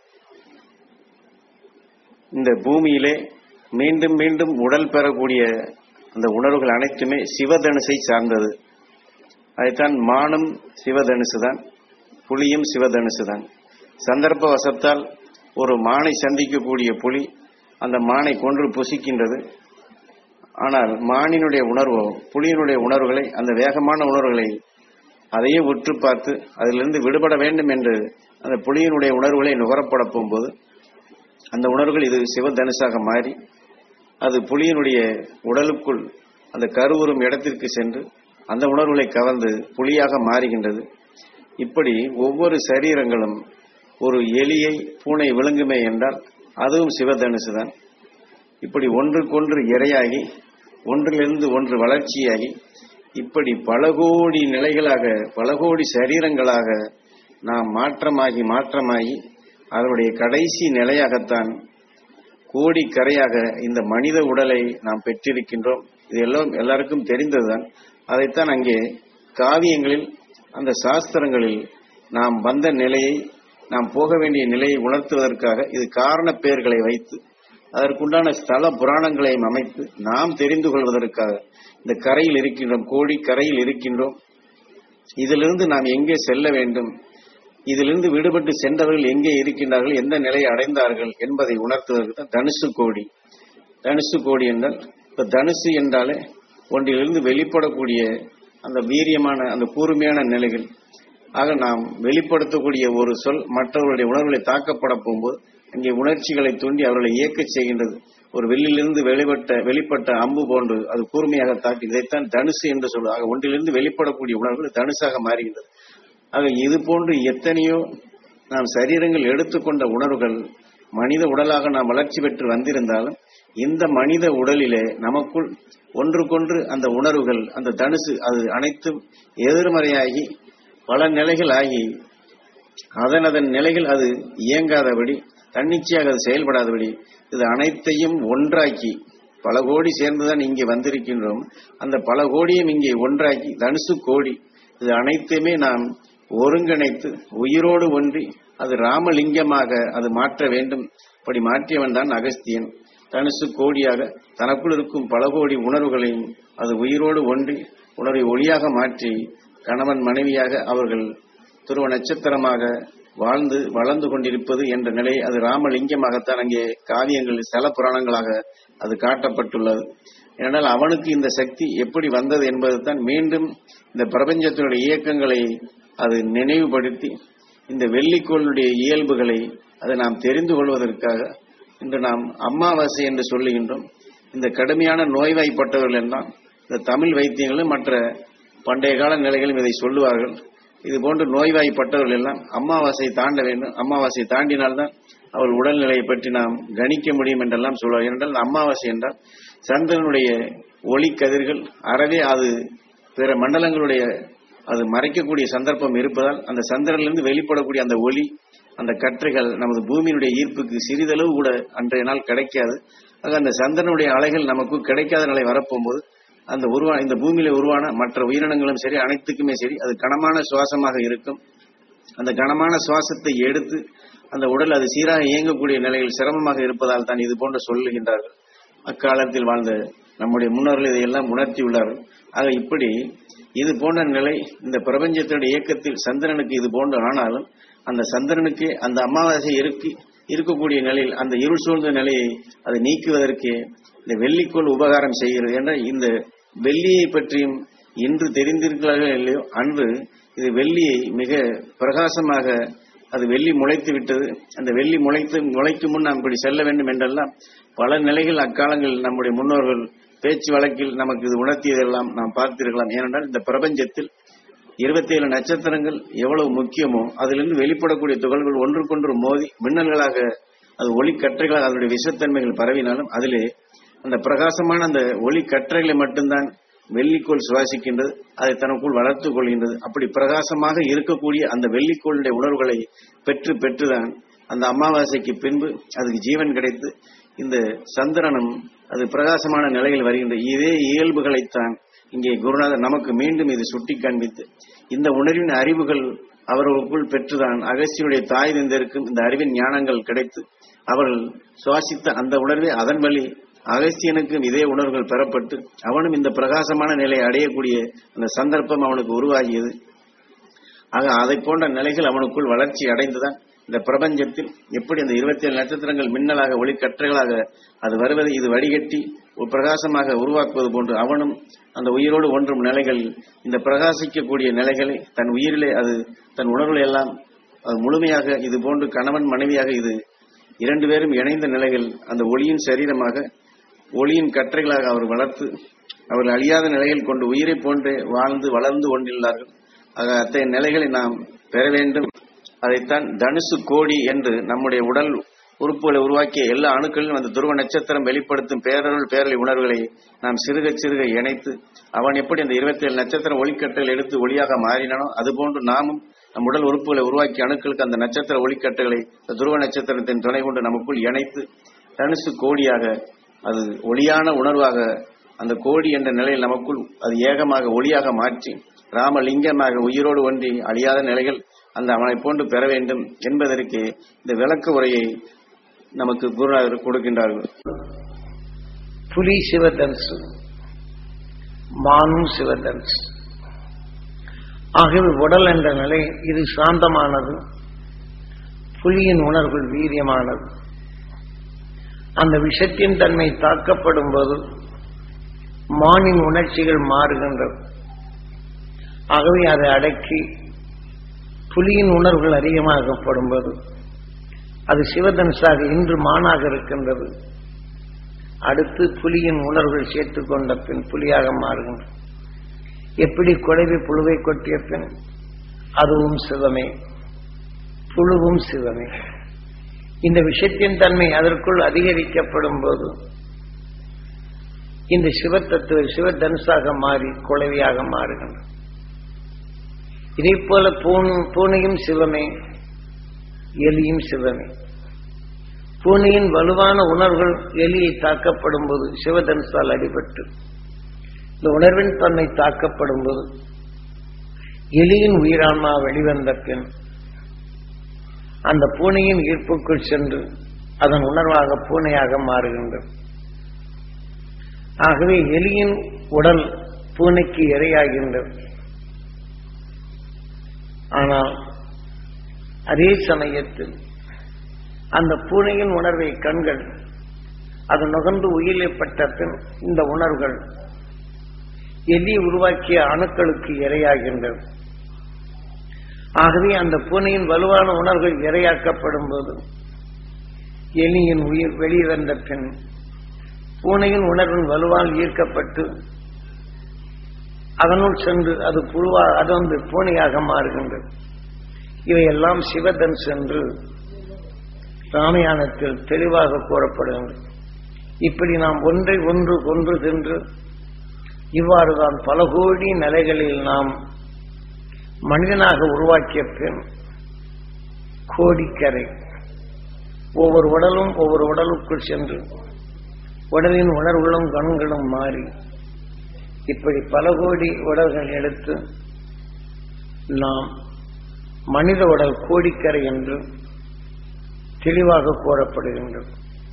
இந்த பூமியிலே மீண்டும் மீண்டும் உடல் பெறக்கூடிய அந்த உணர்வுகள் அனைத்துமே சிவதனுசை சார்ந்தது அதைத்தான் மானும் சிவதனுசு தான் புலியும் சிவதனுசு தான் சந்தர்ப்ப வசத்தால் ஒரு மானை சந்திக்கக்கூடிய புலி அந்த மானை கொன்று புசிக்கின்றது ஆனால் மானினுடைய உணர்வோ புலியினுடைய உணர்வுகளை அந்த வேகமான உணர்வுகளை அதையே உற்று பார்த்து அதிலிருந்து விடுபட வேண்டும் என்று அந்த புலியினுடைய உணர்வுகளை நுகரப்பட போகும்போது அந்த உணர்வுகள் இது சிவதனுசாக மாறி அது புலியினுடைய உடலுக்குள் அந்த கருவுறும் இடத்திற்கு சென்று அந்த உணர்வுகளை கவர்ந்து புலியாக மாறுகின்றது இப்படி ஒவ்வொரு சரீரங்களும் ஒரு எலியை பூனை விழுங்குமே என்றால் அதுவும் சிவதனுசு தான் இப்படி ஒன்றுக்கொன்று இரையாகி ஒன்றிலிருந்து ஒன்று வளர்ச்சியாகி இப்படி பல கோடி நிலைகளாக பல கோடி சரீரங்களாக நாம் மாற்றமாகி மாற்றமாகி அதனுடைய கடைசி நிலையாகத்தான் கோடி கரையாக இந்த மனித உடலை நாம் பெற்றிருக்கின்றோம் இது எல்லாம் எல்லாருக்கும் தெரிந்ததுதான் அதைத்தான் அங்கே காவியங்களில் அந்த சாஸ்திரங்களில் நாம் வந்த நிலையை நாம் போக வேண்டிய நிலையை உணர்த்துவதற்காக இது காரண பெயர்களை வைத்து அதற்குண்டான ஸ்தல புராணங்களையும் அமைத்து நாம் தெரிந்து கொள்வதற்காக இந்த கரையில் இருக்கின்றோம் கோடி கரையில் இருக்கின்றோம் இதிலிருந்து நாம் எங்கே செல்ல வேண்டும் இதிலிருந்து விடுபட்டு சென்றவர்கள் எங்கே இருக்கின்றார்கள் எந்த நிலையை அடைந்தார்கள் என்பதை உணர்த்துவதற்கு தான் தனுசு கோடி தனுசு கோடி என்றால் இப்ப தனுசு என்றாலே ஒன்றிலிருந்து வெளிப்படக்கூடிய அந்த வீரியமான அந்த கூர்மையான நிலைகள் ஆக நாம் வெளிப்படுத்தக்கூடிய ஒரு சொல் மற்றவர்களுடைய உணர்வுகளை தாக்கப்பட போகும்போது அங்கே உணர்ச்சிகளை தூண்டி அவர்களை இயக்கச் செய்கின்றது ஒரு வெளியிலிருந்து வெளிப்பட்ட வெளிப்பட்ட அம்பு போன்று அது கூர்மையாக தாக்கி இதைத்தான் தனுசு என்று சொல்லுவது ஆக ஒன்றிலிருந்து வெளிப்படக்கூடிய உணர்வுகள் தனுசாக மாறுகின்றது ஆக இது போன்று எத்தனையோ நாம் சரீரங்கள் எடுத்துக்கொண்ட உணர்வுகள் மனித உடலாக நாம் வளர்ச்சி பெற்று வந்திருந்தாலும் இந்த மனித உடலிலே நமக்குள் ஒன்றுக்கொன்று அந்த உணர்வுகள் அந்த தனுசு அது அனைத்தும் எதிர்மறையாகி பல நிலைகள் ஆகி அதன் அதன் நிலைகள் அது இயங்காதபடி தன்னிச்சையாக அது செயல்படாதபடி இது அனைத்தையும் ஒன்றாக்கி பல கோடி சேர்ந்துதான் இங்கே வந்திருக்கின்றோம் அந்த பல கோடியும் இங்கே ஒன்றாக்கி தனுசு கோடி இது அனைத்துமே நாம் ஒருங்கிணைத்து உயிரோடு ஒன்றி அது ராமலிங்கமாக அது மாற்ற வேண்டும் அப்படி மாற்றியவன் தான் அகஸ்தியன் தனுசு கோடியாக தனக்குள் இருக்கும் பல கோடி உணர்வுகளையும் அது உயிரோடு ஒன்றி உணர்வை ஒளியாக மாற்றி கணவன் மனைவியாக அவர்கள் துருவ நட்சத்திரமாக வாழ்ந்து வளர்ந்து கொண்டிருப்பது என்ற நிலை அது ராமலிங்கமாகத்தான் அங்கே காவியங்கள் ஸ்தல புராணங்களாக அது காட்டப்பட்டுள்ளது ஏனென்றால் அவனுக்கு இந்த சக்தி எப்படி வந்தது என்பதுதான் மீண்டும் இந்த பிரபஞ்சத்தினுடைய இயக்கங்களை அது நினைவுபடுத்தி இந்த வெள்ளிக்கோளுடைய இயல்புகளை அதை நாம் தெரிந்து கொள்வதற்காக இன்று நாம் அமாவாசை என்று சொல்லுகின்றோம் இந்த கடுமையான நோய்வாய்ப்பட்டவர்கள் எல்லாம் இந்த தமிழ் வைத்தியங்களும் மற்ற பண்டைய கால நிலைகளும் இதை சொல்லுவார்கள் இது போன்று நோய்வாய்ப்பட்டவர்கள் எல்லாம் அமாவாசை தாண்ட வேண்டும் அமாவாசை தாண்டினால்தான் அவள் உடல்நிலையை பற்றி நாம் கணிக்க முடியும் என்றெல்லாம் சொல்வார் என்றால் இந்த அமாவாசை என்றால் சந்திரனுடைய ஒளி கதிர்கள் அறவே அது பிற மண்டலங்களுடைய அது மறைக்கக்கூடிய சந்தர்ப்பம் இருப்பதால் அந்த சந்திரனிலிருந்து வெளிப்படக்கூடிய அந்த ஒளி அந்த கற்றைகள் நமது பூமியினுடைய ஈர்ப்புக்கு சிறிதளவு கூட அன்றைய நாள் கிடைக்காது ஆக அந்த சந்திரனுடைய அலைகள் நமக்கு கிடைக்காத நிலை வரப்போகும்போது அந்த உருவா இந்த பூமியில உருவான மற்ற உயிரினங்களும் சரி அனைத்துக்குமே சரி அது கனமான சுவாசமாக இருக்கும் அந்த கனமான சுவாசத்தை எடுத்து அந்த உடல் அது சீராக இயங்கக்கூடிய நிலையில் சிரமமாக இருப்பதால் தான் இது போன்று சொல்லுகின்றார்கள் அக்காலத்தில் வாழ்ந்த நம்முடைய முன்னோர்கள் இதையெல்லாம் உணர்த்தியுள்ளார்கள் ஆக இப்படி இது போன்ற நிலை இந்த பிரபஞ்சத்தினுடைய இயக்கத்தில் சந்திரனுக்கு இது போன்று ஆனாலும் அந்த சந்திரனுக்கு அந்த அமாவாசை இருக்கு இருக்கக்கூடிய நிலையில் அந்த இருள் சூழ்ந்த நிலையை அதை நீக்குவதற்கு இந்த வெள்ளிக்கோள் உபகாரம் செய்கிறது என்ற இந்த வெள்ளியை பற்றியும் இன்று தெரிந்திருக்கிறார்கள் இல்லையோ அன்று இது வெள்ளியை மிக பிரகாசமாக அது வெள்ளி முளைத்து விட்டது அந்த வெள்ளி முளைத்து முளைக்கும் முன் நாம் இப்படி செல்ல வேண்டும் என்றெல்லாம் பல நிலைகள் அக்காலங்களில் நம்முடைய முன்னோர்கள் பேச்சு வழக்கில் நமக்கு இது உணர்த்தியதெல்லாம் நாம் பார்த்திருக்கலாம் ஏனென்றால் இந்த பிரபஞ்சத்தில் இருபத்தி ஏழு நட்சத்திரங்கள் எவ்வளவு முக்கியமோ அதிலிருந்து வெளிப்படக்கூடிய துகள்கள் ஒன்றுக்கொன்று மோதி மின்னல்களாக அது ஒளி கற்றைகளாக அதனுடைய விஷத்தன்மைகள் பரவினாலும் அதிலே அந்த பிரகாசமான அந்த ஒளி கற்றைகளை மட்டும்தான் வெள்ளிக்கோள் சுவாசிக்கின்றது அதை தனக்குள் வளர்த்துக் கொள்கின்றது அப்படி பிரகாசமாக இருக்கக்கூடிய அந்த வெள்ளிக்கோளுடைய உணர்வுகளை பெற்று பெற்றுதான் அந்த அமாவாசைக்கு பின்பு அதுக்கு ஜீவன் கிடைத்து இந்த சந்திரனும் அது பிரகாசமான நிலையில் வருகின்ற இதே இயல்புகளைத்தான் இங்கே குருநாதர் நமக்கு மீண்டும் இது சுட்டி காண்பித்து இந்த உணர்வின் அறிவுகள் அவர்களுக்குள் பெற்றுதான் அகஸ்தியனுடைய தாய் தந்திருக்கும் இந்த அறிவின் ஞானங்கள் கிடைத்து அவர்கள் சுவாசித்த அந்த உணர்வே அதன் வழி அகஸ்தியனுக்கும் இதே உணர்வுகள் பெறப்பட்டு அவனும் இந்த பிரகாசமான நிலையை அடையக்கூடிய அந்த சந்தர்ப்பம் அவனுக்கு உருவாகியது ஆக அதை போன்ற நிலைகள் அவனுக்குள் வளர்ச்சி அடைந்துதான் இந்த பிரபஞ்சத்தில் எப்படி அந்த இருபத்தி ஏழு நட்சத்திரங்கள் மின்னலாக ஒளிக்கற்றைகளாக அது வருவதை இது வடிகட்டி ஒரு பிரகாசமாக உருவாக்குவது போன்று அவனும் அந்த உயிரோடு ஒன்றும் நிலைகள் இந்த பிரகாசிக்கக்கூடிய நிலைகளை தன் உயிரிலே அது தன் உணர்வுகளை எல்லாம் அது முழுமையாக இது போன்று கணவன் மனைவியாக இது இரண்டு பேரும் இணைந்த நிலைகள் அந்த ஒளியின் சரீரமாக ஒளியின் கற்றைகளாக அவர் வளர்த்து அவர் அழியாத நிலையில் கொண்டு உயிரை போன்றே வாழ்ந்து வளர்ந்து கொண்டுள்ளார்கள் ஆக அத்தகைய நிலைகளை நாம் பெற வேண்டும் அதைத்தான் தனுசு கோடி என்று நம்முடைய உடல் உறுப்புகளை உருவாக்கிய எல்லா அணுக்களிலும் அந்த துருவ நட்சத்திரம் வெளிப்படுத்தும் பேரருள் பேரலை உணர்வுகளை நாம் சிறுக சிறுக இணைத்து அவன் எப்படி அந்த இருபத்தி ஏழு நட்சத்திர ஒளிக்கட்டைகள் எடுத்து ஒளியாக மாறினானோ அதுபோன்று நாமும் நம் உடல் உறுப்புகளை உருவாக்கிய அணுக்களுக்கு அந்த நட்சத்திர ஒளிக்கட்டைகளை இந்த துருவ நட்சத்திரத்தின் துணை கொண்டு நமக்குள் இணைத்து தனுசு கோடியாக அது ஒளியான உணர்வாக அந்த கோடி என்ற நிலையில் நமக்குள் அது ஏகமாக ஒளியாக மாற்றி ராமலிங்கமாக உயிரோடு ஒன்றி அழியாத நிலைகள் அந்த அவனை போன்று பெற வேண்டும் என்பதற்கு இந்த விளக்க உரையை நமக்கு குருநாதர் கொடுக்கின்றார்கள் புலி சிவதன்சு மானும் சிவதன்சு ஆகவே உடல் என்ற நிலை இது சாந்தமானது புலியின் உணர்வுகள் வீரியமானது அந்த விஷத்தின் தன்மை தாக்கப்படும் போது மானின் உணர்ச்சிகள் மாறுகின்றது ஆகவே அதை அடக்கி புலியின் உணர்வுகள் அதிகமாகப்படும் போது அது சிவதனுசாக இன்று மானாக இருக்கின்றது அடுத்து புலியின் உணர்வுகள் சேர்த்துக் கொண்ட பின் புலியாக மாறுகின்றது எப்படி குழவி புழுவை கொட்டிய பின் அதுவும் சிவமே புழுவும் சிவமே இந்த விஷயத்தின் தன்மை அதற்குள் அதிகரிக்கப்படும் போது இந்த சிவத்தத்துவ சிவதனுசாக மாறி குழவியாக மாறுகின்றது இதே போல பூணு பூனையும் சிவமே எலியும் சிவமே பூனையின் வலுவான உணர்வுகள் எலியை தாக்கப்படும் போது சிவதனுசால் அடிபட்டு இந்த உணர்வின் தன்னை தாக்கப்படும் போது எலியின் உயிரான்மா வெளிவந்த பின் அந்த பூனையின் ஈர்ப்புக்குள் சென்று அதன் உணர்வாக பூனையாக மாறுகின்றது ஆகவே எலியின் உடல் பூனைக்கு இரையாகின்றது ஆனால் அதே சமயத்தில் அந்த பூனையின் உணர்வை கண்கள் அது நுகர்ந்து உயிரிழப்பட்ட பின் இந்த உணர்வுகள் எலி உருவாக்கிய அணுக்களுக்கு இரையாகின்றது ஆகவே அந்த பூனையின் வலுவான உணர்வுகள் இரையாக்கப்படும் போது எலியின் உயிர் வெளியே வந்த பின் பூனையின் உணர்வின் வலுவால் ஈர்க்கப்பட்டு அதனுள் சென்று அது புழுவா அது வந்து பூனையாக மாறுகின்றது இவையெல்லாம் சிவதன் சென்று ராமயானத்தில் தெளிவாக கூறப்படுகின்றது இப்படி நாம் ஒன்றை ஒன்று கொன்று சென்று இவ்வாறுதான் பல கோடி நிலைகளில் நாம் மனிதனாக உருவாக்கிய பின் கோடிக்கரை ஒவ்வொரு உடலும் ஒவ்வொரு உடலுக்குள் சென்று உடலின் உணர்வுகளும் கண்களும் மாறி இப்படி பல கோடி உடல்கள் எடுத்து நாம் மனித உடல் கோடிக்கரை என்று தெளிவாக கூறப்படுகின்றது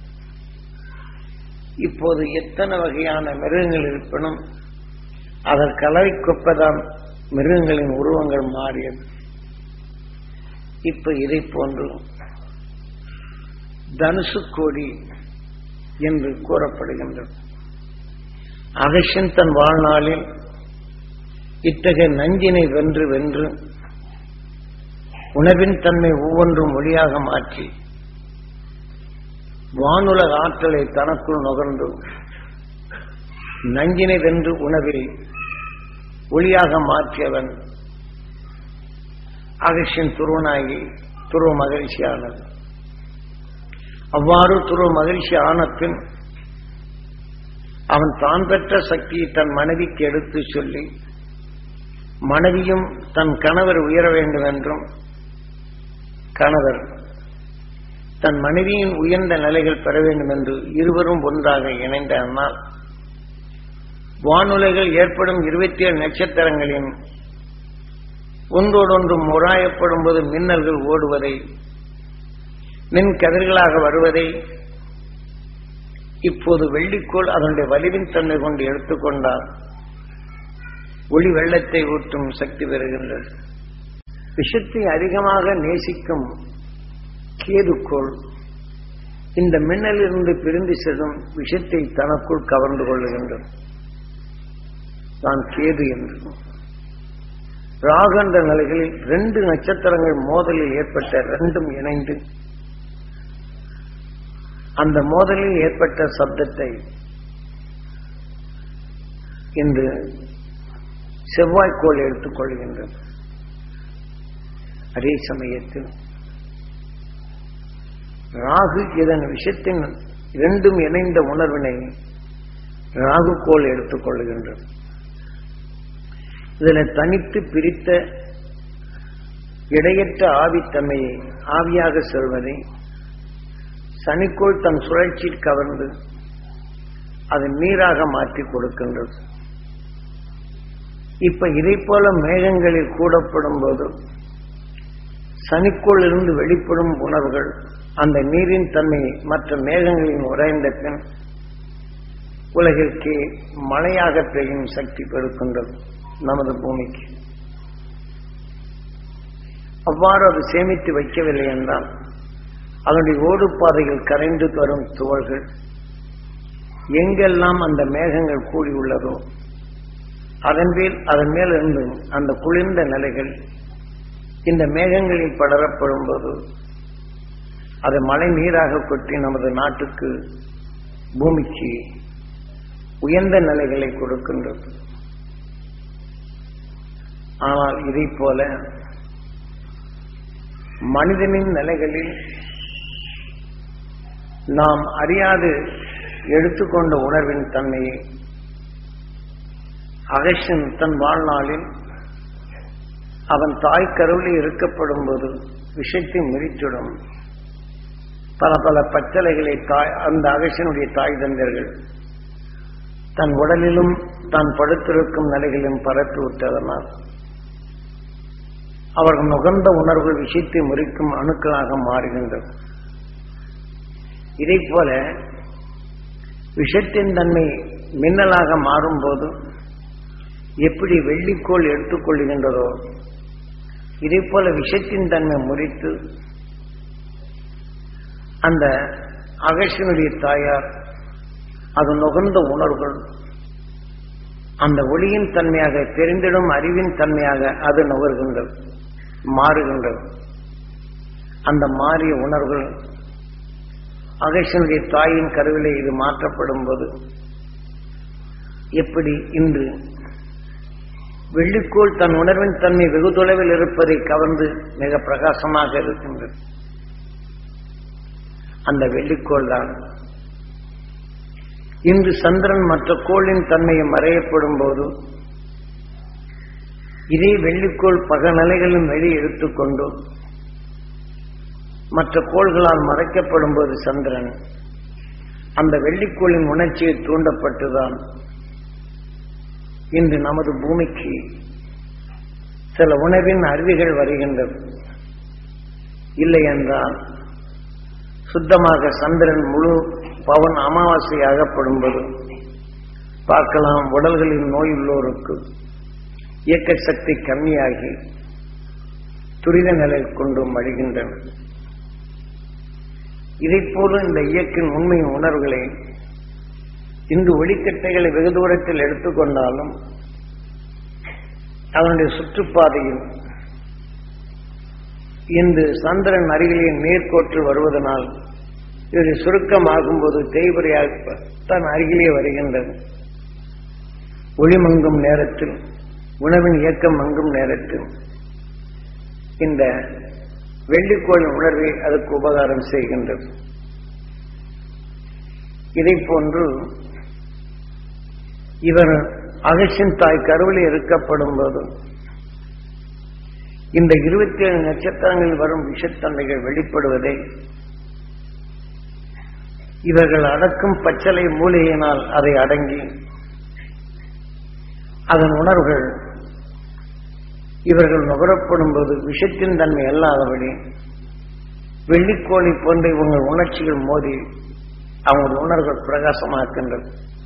இப்போது எத்தனை வகையான மிருகங்கள் இருப்பினும் அதன் கலவைக்கொப்பதான் மிருகங்களின் உருவங்கள் மாறியது இப்ப இதை போன்று தனுசு கோடி என்று கூறப்படுகின்றது அகஷன் தன் வாழ்நாளில் இத்தகைய நஞ்சினை வென்று வென்று உணவின் தன்மை ஒவ்வொன்றும் ஒளியாக மாற்றி வானுலக ஆற்றலை தனக்குள் நுகர்ந்து நஞ்சினை வென்று உணவில் ஒளியாக மாற்றியவன் அகஷின் துருவனாகி துருவ மகிழ்ச்சியானது அவ்வாறு துருவ மகிழ்ச்சி ஆன பின் அவன் தான் பெற்ற சக்தியை தன் மனைவிக்கு எடுத்து சொல்லி மனைவியும் தன் கணவர் உயர வேண்டும் என்றும் கணவர் தன் மனைவியின் உயர்ந்த நிலைகள் பெற வேண்டும் என்று இருவரும் ஒன்றாக இணைந்த அன்னால் வானுலைகள் ஏற்படும் இருபத்தி ஏழு நட்சத்திரங்களின் ஒன்றோடொன்று முறாயப்படும் போது மின்னல்கள் ஓடுவதை மின் கதிர்களாக வருவதை இப்போது வெள்ளிக்கோள் அதனுடைய வலிவின் தன்மை கொண்டு எடுத்துக்கொண்டால் ஒளி வெள்ளத்தை ஊட்டும் சக்தி பெறுகின்றது விஷத்தை அதிகமாக நேசிக்கும் கேதுக்கோள் இந்த மின்னலிருந்து பிரிந்து செல்லும் விஷத்தை தனக்குள் கவர்ந்து கொள்ளுகின்றது நான் கேது என்று ராகன்ற நிலைகளில் ரெண்டு நட்சத்திரங்கள் மோதலில் ஏற்பட்ட ரெண்டும் இணைந்து அந்த மோதலில் ஏற்பட்ட சப்தத்தை இன்று செவ்வாய்க்கோள் எடுத்துக்கொள்கின்றது அதே சமயத்தில் ராகு இதன் விஷயத்தின் இரண்டும் இணைந்த உணர்வினை ராகு கோள் எடுத்துக்கொள்கின்றது இதில் தனித்து பிரித்த இடையற்ற ஆவித்தன்மையை ஆவியாக செல்வதை சனிக்கோள் தன் சுழற்சி கவர்ந்து அதை நீராக மாற்றி கொடுக்கின்றது இப்ப இதை போல மேகங்களில் கூடப்படும் போது சனிக்கோள் இருந்து வெளிப்படும் உணர்வுகள் அந்த நீரின் தன்மையை மற்ற மேகங்களின் உறைந்த பின் உலகிற்கு மழையாக பெய்யும் சக்தி பெருக்கின்றது நமது பூமிக்கு அவ்வாறு அது சேமித்து வைக்கவில்லை என்றால் அதனுடைய ஓடுபாதைகள் கரைந்து வரும் துவள்கள் எங்கெல்லாம் அந்த மேகங்கள் கூடியுள்ளதோ அதன் மேல் அதன் மேல் இருந்து அந்த குளிர்ந்த நிலைகள் இந்த மேகங்களில் படரப்படும் போது அது மழை நீராக கொட்டி நமது நாட்டுக்கு பூமிக்கு உயர்ந்த நிலைகளை கொடுக்கின்றது ஆனால் இதை போல மனிதனின் நிலைகளில் நாம் அறியாது எடுத்துக்கொண்ட உணர்வின் தன்மையை அகஷன் தன் வாழ்நாளில் அவன் தாய் கருவிலே இருக்கப்படும் போது விஷத்தை முறித்துடும் பல பல பச்சளைகளை தாய் அந்த அகஷனுடைய தாய் தந்தர்கள் தன் உடலிலும் தான் படுத்திருக்கும் நிலைகளிலும் பரப்பி விட்டதனால் அவர்கள் நுகர்ந்த உணர்வுகள் விஷயத்தை முறிக்கும் அணுக்களாக மாறுகின்றது இதை போல விஷத்தின் தன்மை மின்னலாக மாறும்போது எப்படி வெள்ளிக்கோள் எடுத்துக்கொள்கின்றதோ இதே போல விஷத்தின் தன்மை முறித்து அந்த அகஷனுடைய தாயார் அது நுகர்ந்த உணர்வுகள் அந்த ஒளியின் தன்மையாக தெரிந்திடும் அறிவின் தன்மையாக அது நுகர்கின்றது மாறுகின்றது அந்த மாறிய உணர்வுகள் அகேஷனுடைய தாயின் கருவிலே இது மாற்றப்படும் போது எப்படி இன்று வெள்ளிக்கோள் தன் உணர்வின் தன்மை வெகு தொலைவில் இருப்பதை கவர்ந்து மிக பிரகாசமாக இருக்கின்றது அந்த வெள்ளிக்கோள் தான் இன்று சந்திரன் மற்ற கோளின் தன்மையை மறையப்படும் போது இதே வெள்ளிக்கோள் பக நிலைகளிலும் வெளியே எடுத்துக்கொண்டு மற்ற கோள்களால் மறைக்கப்படும் போது சந்திரன் அந்த வெள்ளிக்கோளின் உணர்ச்சியை தூண்டப்பட்டுதான் இன்று நமது பூமிக்கு சில உணவின் அருவிகள் வருகின்றது இல்லை என்றால் சுத்தமாக சந்திரன் முழு பவன் அமாவாசை அகப்படும்போது பார்க்கலாம் உடல்களில் நோய் உள்ளோருக்கு இயக்க சக்தி கம்மியாகி துரித நிலை கொண்டு மழிகின்றன இதைப்போல இந்த இயக்கின் உண்மை உணர்வுகளை இன்று ஒளிக்கட்டைகளை வெகு தூரத்தில் எடுத்துக்கொண்டாலும் அதனுடைய சுற்றுப்பாதையில் இன்று சந்திரன் அருகிலே நேர்கோற்று வருவதனால் இது சுருக்கமாகும்போது தேய்பறையாக தன் அருகிலே வருகின்றது ஒளி மங்கும் நேரத்தில் உணவின் இயக்கம் மங்கும் நேரத்தில் இந்த வெள்ளிக்கோளின் உணர்வை அதற்கு உபகாரம் செய்கின்றது இதை போன்று இவர் அகசின் தாய் கருவில் இருக்கப்படும் போது இந்த இருபத்தி ஏழு நட்சத்திரங்களில் வரும் விஷத்தன்மைகள் வெளிப்படுவதை இவர்கள் அடக்கும் பச்சளை மூலிகையினால் அதை அடங்கி அதன் உணர்வுகள் இவர்கள் நுகரப்படும் போது விஷத்தின் தன்மை அல்லாதபடி வெள்ளிக்கோழி போன்ற இவங்கள் உணர்ச்சிகள் மோதி அவங்கள் உணர்வுகள் பிரகாசமாக்கின்றது